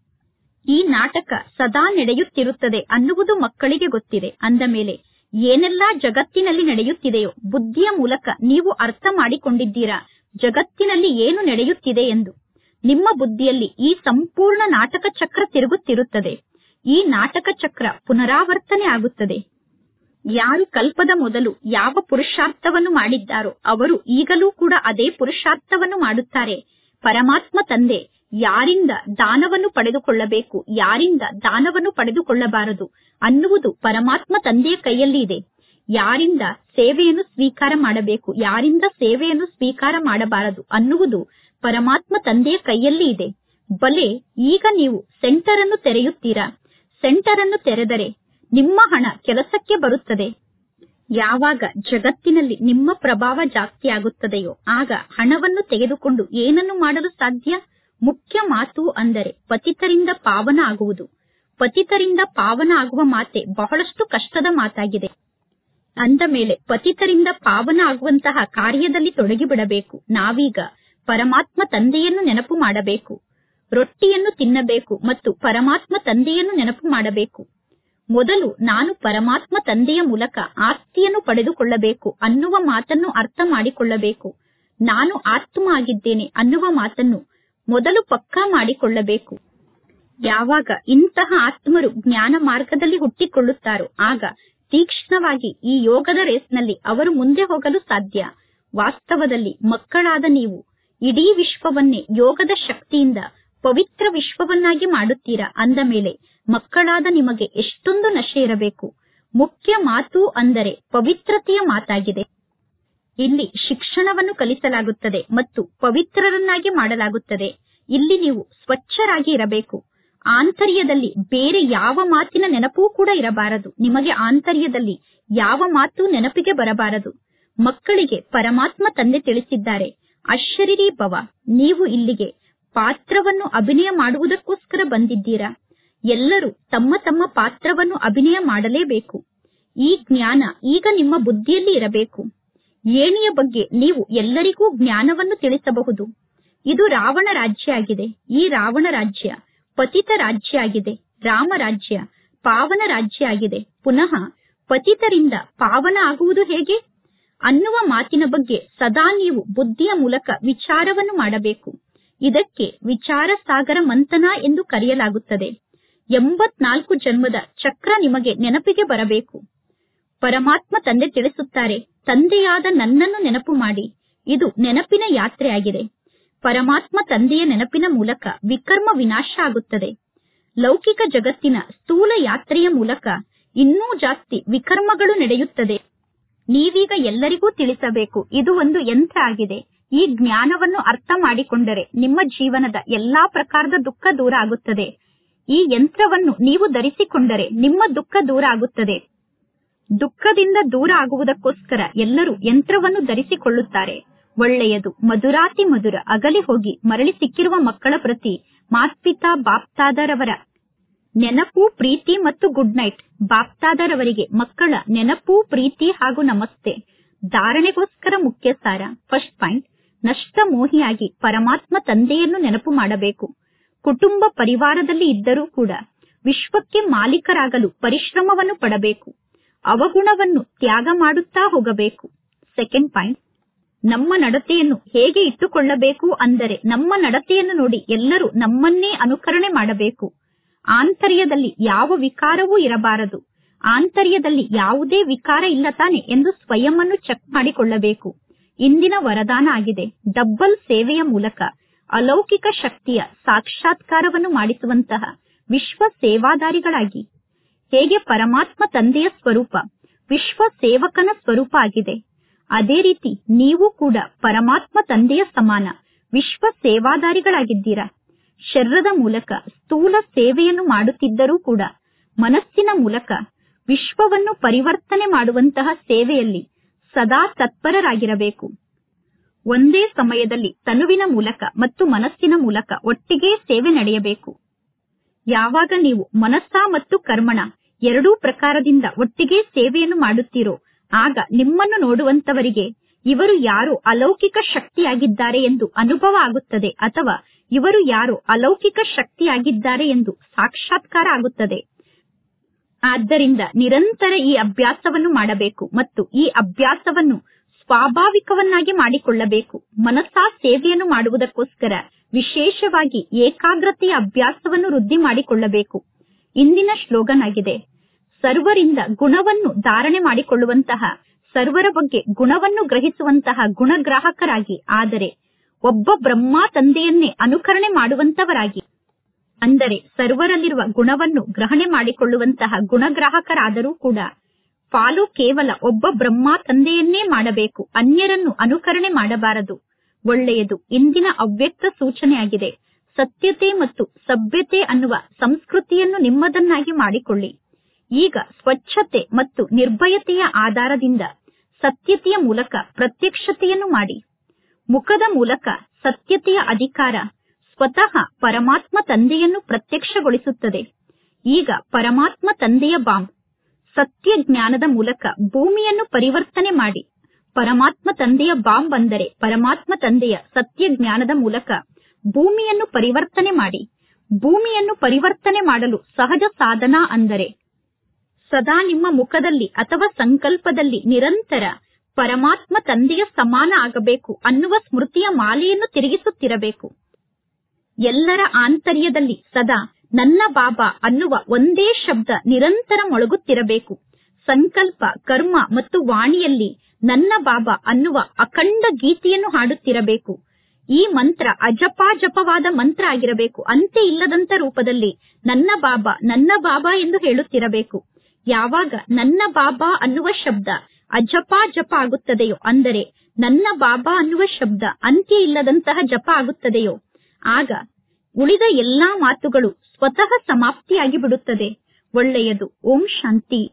ಈ ನಾಟಕ ಸದಾ ನಡೆಯುತ್ತಿರುತ್ತದೆ ಅನ್ನುವುದು ಮಕ್ಕಳಿಗೆ ಗೊತ್ತಿದೆ ಅಂದ ಮೇಲೆ ಏನೆಲ್ಲಾ ಜಗತ್ತಿನಲ್ಲಿ ನಡೆಯುತ್ತಿದೆಯೋ ಬುದ್ಧಿಯ ಮೂಲಕ ನೀವು ಅರ್ಥ ಮಾಡಿಕೊಂಡಿದ್ದೀರಾ ಜಗತ್ತಿನಲ್ಲಿ ಏನು ನಡೆಯುತ್ತಿದೆ ಎಂದು ನಿಮ್ಮ ಬುದ್ಧಿಯಲ್ಲಿ ಈ ಸಂಪೂರ್ಣ ನಾಟಕ ಚಕ್ರ ತಿರುಗುತ್ತಿರುತ್ತದೆ ಈ ನಾಟಕ ಚಕ್ರ ಪುನರಾವರ್ತನೆ ಆಗುತ್ತದೆ ಯಾರು ಕಲ್ಪದ ಮೊದಲು ಯಾವ ಪುರುಷಾರ್ಥವನ್ನು ಮಾಡಿದ್ದಾರೋ ಅವರು ಈಗಲೂ ಕೂಡ ಅದೇ ಪುರುಷಾರ್ಥವನ್ನು ಮಾಡುತ್ತಾರೆ ಪರಮಾತ್ಮ ತಂದೆ ಯಾರಿಂದ ದಾನವನ್ನು ಪಡೆದುಕೊಳ್ಳಬೇಕು ಯಾರಿಂದ ದಾನವನ್ನು ಪಡೆದುಕೊಳ್ಳಬಾರದು ಅನ್ನುವುದು ಪರಮಾತ್ಮ ತಂದೆಯ ಕೈಯಲ್ಲಿ ಇದೆ ಯಾರಿಂದ ಸೇವೆಯನ್ನು ಸ್ವೀಕಾರ ಮಾಡಬೇಕು ಯಾರಿಂದ ಸೇವೆಯನ್ನು ಸ್ವೀಕಾರ ಮಾಡಬಾರದು ಅನ್ನುವುದು ಪರಮಾತ್ಮ ತಂದೆಯ ಕೈಯಲ್ಲಿ ಇದೆ ಬಲೆ ಈಗ ನೀವು ಸೆಂಟರ್ ಅನ್ನು ತೆರೆಯುತ್ತೀರಾ ಸೆಂಟರ್ ಅನ್ನು ತೆರೆದರೆ ನಿಮ್ಮ ಹಣ ಕೆಲಸಕ್ಕೆ ಬರುತ್ತದೆ ಯಾವಾಗ ಜಗತ್ತಿನಲ್ಲಿ ನಿಮ್ಮ ಪ್ರಭಾವ ಜಾಸ್ತಿ ಆಗುತ್ತದೆಯೋ ಆಗ ಹಣವನ್ನು ತೆಗೆದುಕೊಂಡು ಏನನ್ನು ಮಾಡಲು ಸಾಧ್ಯ ಮುಖ್ಯ ಮಾತು ಅಂದರೆ ಪತಿತರಿಂದ ಪಾವನ ಆಗುವುದು ಪತಿತರಿಂದ ಪಾವನ ಆಗುವ ಮಾತೆ ಬಹಳಷ್ಟು ಕಷ್ಟದ ಮಾತಾಗಿದೆ ಅಂದ ಮೇಲೆ ಪತಿತರಿಂದ ಪಾವನ ಆಗುವಂತಹ ಕಾರ್ಯದಲ್ಲಿ ತೊಡಗಿಬಿಡಬೇಕು ನಾವೀಗ ಪರಮಾತ್ಮ ತಂದೆಯನ್ನು ನೆನಪು ಮಾಡಬೇಕು ರೊಟ್ಟಿಯನ್ನು ತಿನ್ನಬೇಕು ಮತ್ತು ಪರಮಾತ್ಮ ತಂದೆಯನ್ನು ನೆನಪು ಮಾಡಬೇಕು ಮೊದಲು ನಾನು ಪರಮಾತ್ಮ ತಂದೆಯ ಮೂಲಕ ಆಸ್ತಿಯನ್ನು ಪಡೆದುಕೊಳ್ಳಬೇಕು ಅನ್ನುವ ಮಾತನ್ನು ಅರ್ಥ ಮಾಡಿಕೊಳ್ಳಬೇಕು ನಾನು ಆತ್ಮ ಆಗಿದ್ದೇನೆ ಅನ್ನುವ ಮಾತನ್ನು ಮೊದಲು ಪಕ್ಕಾ ಮಾಡಿಕೊಳ್ಳಬೇಕು ಯಾವಾಗ ಇಂತಹ ಆತ್ಮರು ಜ್ಞಾನ ಮಾರ್ಗದಲ್ಲಿ ಹುಟ್ಟಿಕೊಳ್ಳುತ್ತಾರೋ ಆಗ ತೀಕ್ಷ್ಣವಾಗಿ ಈ ಯೋಗದ ರೇಸ್ನಲ್ಲಿ ಅವರು ಮುಂದೆ ಹೋಗಲು ಸಾಧ್ಯ ವಾಸ್ತವದಲ್ಲಿ ಮಕ್ಕಳಾದ ನೀವು ಇಡೀ ವಿಶ್ವವನ್ನೇ ಯೋಗದ ಶಕ್ತಿಯಿಂದ ಪವಿತ್ರ ವಿಶ್ವವನ್ನಾಗಿ ಮಾಡುತ್ತೀರಾ ಅಂದ ಮೇಲೆ ಮಕ್ಕಳಾದ ನಿಮಗೆ ಎಷ್ಟೊಂದು ನಶೆ ಇರಬೇಕು ಮುಖ್ಯ ಮಾತು ಅಂದರೆ ಪವಿತ್ರತೆಯ ಮಾತಾಗಿದೆ ಇಲ್ಲಿ ಶಿಕ್ಷಣವನ್ನು ಕಲಿಸಲಾಗುತ್ತದೆ ಮತ್ತು ಪವಿತ್ರರನ್ನಾಗಿ ಮಾಡಲಾಗುತ್ತದೆ ಇಲ್ಲಿ ನೀವು ಸ್ವಚ್ಛರಾಗಿ ಇರಬೇಕು ಆಂತರ್ಯದಲ್ಲಿ ಬೇರೆ ಯಾವ ಮಾತಿನ ನೆನಪೂ ಕೂಡ ಇರಬಾರದು ನಿಮಗೆ ಆಂತರ್ಯದಲ್ಲಿ ಯಾವ ಮಾತು ನೆನಪಿಗೆ ಬರಬಾರದು ಮಕ್ಕಳಿಗೆ ಪರಮಾತ್ಮ ತಂದೆ ತಿಳಿಸಿದ್ದಾರೆ ಅಶರೀರಿ ಭವ ನೀವು ಇಲ್ಲಿಗೆ ಪಾತ್ರವನ್ನು ಅಭಿನಯ ಮಾಡುವುದಕ್ಕೋಸ್ಕರ ಬಂದಿದ್ದೀರಾ ಎಲ್ಲರೂ ತಮ್ಮ ತಮ್ಮ ಪಾತ್ರವನ್ನು ಅಭಿನಯ ಮಾಡಲೇಬೇಕು ಈ ಜ್ಞಾನ ಈಗ ನಿಮ್ಮ ಬುದ್ಧಿಯಲ್ಲಿ ಇರಬೇಕು ಏಣಿಯ ಬಗ್ಗೆ ನೀವು ಎಲ್ಲರಿಗೂ ಜ್ಞಾನವನ್ನು ತಿಳಿಸಬಹುದು ಇದು ರಾವಣ ರಾಜ್ಯ ಆಗಿದೆ ಈ ರಾವಣ ರಾಜ್ಯ ಪತಿತ ರಾಜ್ಯ ಆಗಿದೆ ರಾಮ ರಾಜ್ಯ ಪಾವನ ರಾಜ್ಯ ಆಗಿದೆ ಪುನಃ ಪತಿತರಿಂದ ಪಾವನ ಆಗುವುದು ಹೇಗೆ ಅನ್ನುವ ಮಾತಿನ ಬಗ್ಗೆ ಸದಾ ನೀವು ಬುದ್ಧಿಯ ಮೂಲಕ ವಿಚಾರವನ್ನು ಮಾಡಬೇಕು ಇದಕ್ಕೆ ವಿಚಾರ ಸಾಗರ ಮಂಥನ ಎಂದು ಕರೆಯಲಾಗುತ್ತದೆ ಎಂಬತ್ನಾಲ್ಕು ಜನ್ಮದ ಚಕ್ರ ನಿಮಗೆ ನೆನಪಿಗೆ ಬರಬೇಕು ಪರಮಾತ್ಮ ತಂದೆ ತಿಳಿಸುತ್ತಾರೆ ತಂದೆಯಾದ ನನ್ನನ್ನು ನೆನಪು ಮಾಡಿ ಇದು ನೆನಪಿನ ಯಾತ್ರೆ ಆಗಿದೆ ಪರಮಾತ್ಮ ತಂದೆಯ ನೆನಪಿನ ಮೂಲಕ ವಿಕರ್ಮ ವಿನಾಶ ಆಗುತ್ತದೆ ಲೌಕಿಕ ಜಗತ್ತಿನ ಸ್ಥೂಲ ಯಾತ್ರೆಯ ಮೂಲಕ ಇನ್ನೂ ಜಾಸ್ತಿ ವಿಕರ್ಮಗಳು ನಡೆಯುತ್ತದೆ ನೀವೀಗ ಎಲ್ಲರಿಗೂ ತಿಳಿಸಬೇಕು ಇದು ಒಂದು ಯಂತ್ರ ಆಗಿದೆ ಈ ಜ್ಞಾನವನ್ನು ಅರ್ಥ ಮಾಡಿಕೊಂಡರೆ ನಿಮ್ಮ ಜೀವನದ ಎಲ್ಲಾ ಪ್ರಕಾರದ ದುಃಖ ದೂರ ಆಗುತ್ತದೆ ಈ ಯಂತ್ರವನ್ನು ನೀವು ಧರಿಸಿಕೊಂಡರೆ ನಿಮ್ಮ ದುಃಖ ದೂರ ಆಗುತ್ತದೆ ದುಃಖದಿಂದ ದೂರ ಆಗುವುದಕ್ಕೋಸ್ಕರ ಎಲ್ಲರೂ ಯಂತ್ರವನ್ನು ಧರಿಸಿಕೊಳ್ಳುತ್ತಾರೆ ಒಳ್ಳೆಯದು ಮಧುರಾತಿ ಮಧುರ ಅಗಲಿ ಹೋಗಿ ಮರಳಿ ಸಿಕ್ಕಿರುವ ಮಕ್ಕಳ ಪ್ರತಿ ಮಾತ್ಪಿತಾ ಬಾಪ್ತಾದರವರ ನೆನಪು ಪ್ರೀತಿ ಮತ್ತು ಗುಡ್ ನೈಟ್ ಬಾಪ್ತಾದರವರಿಗೆ ಮಕ್ಕಳ ನೆನಪು ಪ್ರೀತಿ ಹಾಗೂ ನಮಸ್ತೆ ಧಾರಣೆಗೋಸ್ಕರ ಮುಖ್ಯ ಸಾರ ಫಸ್ಟ್ ಪಾಯಿಂಟ್ ನಷ್ಟ ಮೋಹಿಯಾಗಿ ಪರಮಾತ್ಮ ತಂದೆಯನ್ನು ನೆನಪು ಮಾಡಬೇಕು ಕುಟುಂಬ ಪರಿವಾರದಲ್ಲಿ ಇದ್ದರೂ ಕೂಡ ವಿಶ್ವಕ್ಕೆ ಮಾಲೀಕರಾಗಲು ಪರಿಶ್ರಮವನ್ನು ಪಡಬೇಕು ಅವಗುಣವನ್ನು ತ್ಯಾಗ ಮಾಡುತ್ತಾ ಹೋಗಬೇಕು ಸೆಕೆಂಡ್ ಪಾಯಿಂಟ್ ನಮ್ಮ ನಡತೆಯನ್ನು ಹೇಗೆ ಇಟ್ಟುಕೊಳ್ಳಬೇಕು ಅಂದರೆ ನಮ್ಮ ನಡತೆಯನ್ನು ನೋಡಿ ಎಲ್ಲರೂ ನಮ್ಮನ್ನೇ ಅನುಕರಣೆ ಮಾಡಬೇಕು ಆಂತರ್ಯದಲ್ಲಿ ಯಾವ ವಿಕಾರವೂ ಇರಬಾರದು ಆಂತರ್ಯದಲ್ಲಿ ಯಾವುದೇ ವಿಕಾರ ಇಲ್ಲ ತಾನೆ ಎಂದು ಸ್ವಯಂವನ್ನು ಚೆಕ್ ಮಾಡಿಕೊಳ್ಳಬೇಕು ಇಂದಿನ ವರದಾನ ಆಗಿದೆ ಡಬ್ಬಲ್ ಸೇವೆಯ ಮೂಲಕ ಅಲೌಕಿಕ ಶಕ್ತಿಯ ಸಾಕ್ಷಾತ್ಕಾರವನ್ನು ಮಾಡಿಸುವಂತಹ ವಿಶ್ವ ಸೇವಾದಾರಿಗಳಾಗಿ ಹೇಗೆ ಪರಮಾತ್ಮ ತಂದೆಯ ಸ್ವರೂಪ ವಿಶ್ವ ಸೇವಕನ ಸ್ವರೂಪ ಆಗಿದೆ ಅದೇ ರೀತಿ ನೀವು ಕೂಡ ಪರಮಾತ್ಮ ತಂದೆಯ ಸಮಾನ ವಿಶ್ವ ಸೇವಾದಾರಿಗಳಾಗಿದ್ದೀರಾ ಶರೀರದ ಮೂಲಕ ಸ್ಥೂಲ ಸೇವೆಯನ್ನು ಮಾಡುತ್ತಿದ್ದರೂ ಕೂಡ ಮನಸ್ಸಿನ ಮೂಲಕ ವಿಶ್ವವನ್ನು ಪರಿವರ್ತನೆ ಮಾಡುವಂತಹ ಸೇವೆಯಲ್ಲಿ ಸದಾ ತತ್ಪರರಾಗಿರಬೇಕು ಒಂದೇ ಸಮಯದಲ್ಲಿ ತನುವಿನ ಮೂಲಕ ಮತ್ತು ಮನಸ್ಸಿನ ಮೂಲಕ ಒಟ್ಟಿಗೆ ಸೇವೆ ನಡೆಯಬೇಕು ಯಾವಾಗ ನೀವು ಮನಸ್ಸ ಮತ್ತು ಕರ್ಮಣ ಎರಡೂ ಪ್ರಕಾರದಿಂದ ಒಟ್ಟಿಗೆ ಸೇವೆಯನ್ನು ಮಾಡುತ್ತೀರೋ ಆಗ ನಿಮ್ಮನ್ನು ನೋಡುವಂತವರಿಗೆ ಇವರು ಯಾರು ಅಲೌಕಿಕ ಶಕ್ತಿಯಾಗಿದ್ದಾರೆ ಎಂದು ಅನುಭವ ಆಗುತ್ತದೆ ಅಥವಾ ಇವರು ಯಾರು ಅಲೌಕಿಕ ಶಕ್ತಿಯಾಗಿದ್ದಾರೆ ಎಂದು ಸಾಕ್ಷಾತ್ಕಾರ ಆಗುತ್ತದೆ ಆದ್ದರಿಂದ ನಿರಂತರ ಈ ಅಭ್ಯಾಸವನ್ನು ಮಾಡಬೇಕು ಮತ್ತು ಈ ಅಭ್ಯಾಸವನ್ನು ಸ್ವಾಭಾವಿಕವನ್ನಾಗಿ ಮಾಡಿಕೊಳ್ಳಬೇಕು ಮನಸ್ಸಾ ಸೇವೆಯನ್ನು ಮಾಡುವುದಕ್ಕೋಸ್ಕರ ವಿಶೇಷವಾಗಿ ಏಕಾಗ್ರತೆಯ ಅಭ್ಯಾಸವನ್ನು ವೃದ್ಧಿ ಮಾಡಿಕೊಳ್ಳಬೇಕು ಇಂದಿನ ಶ್ಲೋಗನ್ ಆಗಿದೆ ಸರ್ವರಿಂದ ಗುಣವನ್ನು ಧಾರಣೆ ಮಾಡಿಕೊಳ್ಳುವಂತಹ ಸರ್ವರ ಬಗ್ಗೆ ಗುಣವನ್ನು ಗ್ರಹಿಸುವಂತಹ ಗುಣಗ್ರಾಹಕರಾಗಿ ಆದರೆ ಒಬ್ಬ ಬ್ರಹ್ಮ ತಂದೆಯನ್ನೇ ಅನುಕರಣೆ ಮಾಡುವಂತವರಾಗಿ ಅಂದರೆ ಸರ್ವರಲ್ಲಿರುವ ಗುಣವನ್ನು ಗ್ರಹಣೆ ಮಾಡಿಕೊಳ್ಳುವಂತಹ ಗುಣಗ್ರಾಹಕರಾದರೂ ಕೂಡ ಫಾಲೋ ಕೇವಲ ಒಬ್ಬ ಬ್ರಹ್ಮ ತಂದೆಯನ್ನೇ ಮಾಡಬೇಕು ಅನ್ಯರನ್ನು ಅನುಕರಣೆ ಮಾಡಬಾರದು ಒಳ್ಳೆಯದು ಇಂದಿನ ಅವ್ಯಕ್ತ ಸೂಚನೆಯಾಗಿದೆ ಸತ್ಯತೆ ಮತ್ತು ಸಭ್ಯತೆ ಅನ್ನುವ ಸಂಸ್ಕೃತಿಯನ್ನು ನಿಮ್ಮದನ್ನಾಗಿ ಮಾಡಿಕೊಳ್ಳಿ ಈಗ ಸ್ವಚ್ಛತೆ ಮತ್ತು ನಿರ್ಭಯತೆಯ ಆಧಾರದಿಂದ ಸತ್ಯತೆಯ ಮೂಲಕ ಪ್ರತ್ಯಕ್ಷತೆಯನ್ನು ಮಾಡಿ ಮುಖದ ಮೂಲಕ ಸತ್ಯತೆಯ ಅಧಿಕಾರ ಸ್ವತಃ ಪರಮಾತ್ಮ ತಂದೆಯನ್ನು ಪ್ರತ್ಯಕ್ಷಗೊಳಿಸುತ್ತದೆ ಈಗ ಪರಮಾತ್ಮ ತಂದೆಯ ಬಾಂಬ್ ಸತ್ಯ ಜ್ಞಾನದ ಮೂಲಕ ಭೂಮಿಯನ್ನು ಪರಿವರ್ತನೆ ಮಾಡಿ ಪರಮಾತ್ಮ ತಂದೆಯ ಬಾಂಬ್ ಅಂದರೆ ಪರಮಾತ್ಮ ತಂದೆಯ ಸತ್ಯ ಜ್ಞಾನದ ಮೂಲಕ ಭೂಮಿಯನ್ನು ಪರಿವರ್ತನೆ ಮಾಡಿ ಭೂಮಿಯನ್ನು ಪರಿವರ್ತನೆ ಮಾಡಲು ಸಹಜ ಸಾಧನ ಅಂದರೆ ಸದಾ ನಿಮ್ಮ ಮುಖದಲ್ಲಿ ಅಥವಾ ಸಂಕಲ್ಪದಲ್ಲಿ ನಿರಂತರ ಪರಮಾತ್ಮ ತಂದೆಯ ಸಮಾನ ಆಗಬೇಕು ಅನ್ನುವ ಸ್ಮೃತಿಯ ಮಾಲೆಯನ್ನು ತಿರುಗಿಸುತ್ತಿರಬೇಕು ಎಲ್ಲರ ಆಂತರ್ಯದಲ್ಲಿ ಸದಾ ನನ್ನ ಬಾಬಾ ಅನ್ನುವ ಒಂದೇ ಶಬ್ದ ನಿರಂತರ ಮೊಳಗುತ್ತಿರಬೇಕು ಸಂಕಲ್ಪ ಕರ್ಮ ಮತ್ತು ವಾಣಿಯಲ್ಲಿ ನನ್ನ ಬಾಬಾ ಅನ್ನುವ ಅಖಂಡ ಗೀತೆಯನ್ನು ಹಾಡುತ್ತಿರಬೇಕು ಈ ಮಂತ್ರ ಅಜಪಾಜಪವಾದ ಮಂತ್ರ ಆಗಿರಬೇಕು ಅಂತೆ ಇಲ್ಲದಂತ ರೂಪದಲ್ಲಿ ನನ್ನ ಬಾಬಾ ನನ್ನ ಬಾಬಾ ಎಂದು ಹೇಳುತ್ತಿರಬೇಕು ಯಾವಾಗ ನನ್ನ ಬಾಬಾ ಅನ್ನುವ ಶಬ್ದ ಅಜಪಾ ಜಪ ಆಗುತ್ತದೆಯೋ ಅಂದರೆ ನನ್ನ ಬಾಬಾ ಅನ್ನುವ ಶಬ್ದ ಅಂತ್ಯ ಇಲ್ಲದಂತಹ ಜಪ ಆಗುತ್ತದೆಯೋ ಆಗ ಉಳಿದ ಎಲ್ಲಾ ಮಾತುಗಳು ಸ್ವತಃ ಸಮಾಪ್ತಿಯಾಗಿ ಬಿಡುತ್ತದೆ ಒಳ್ಳೆಯದು ಓಂ ಶಾಂತಿ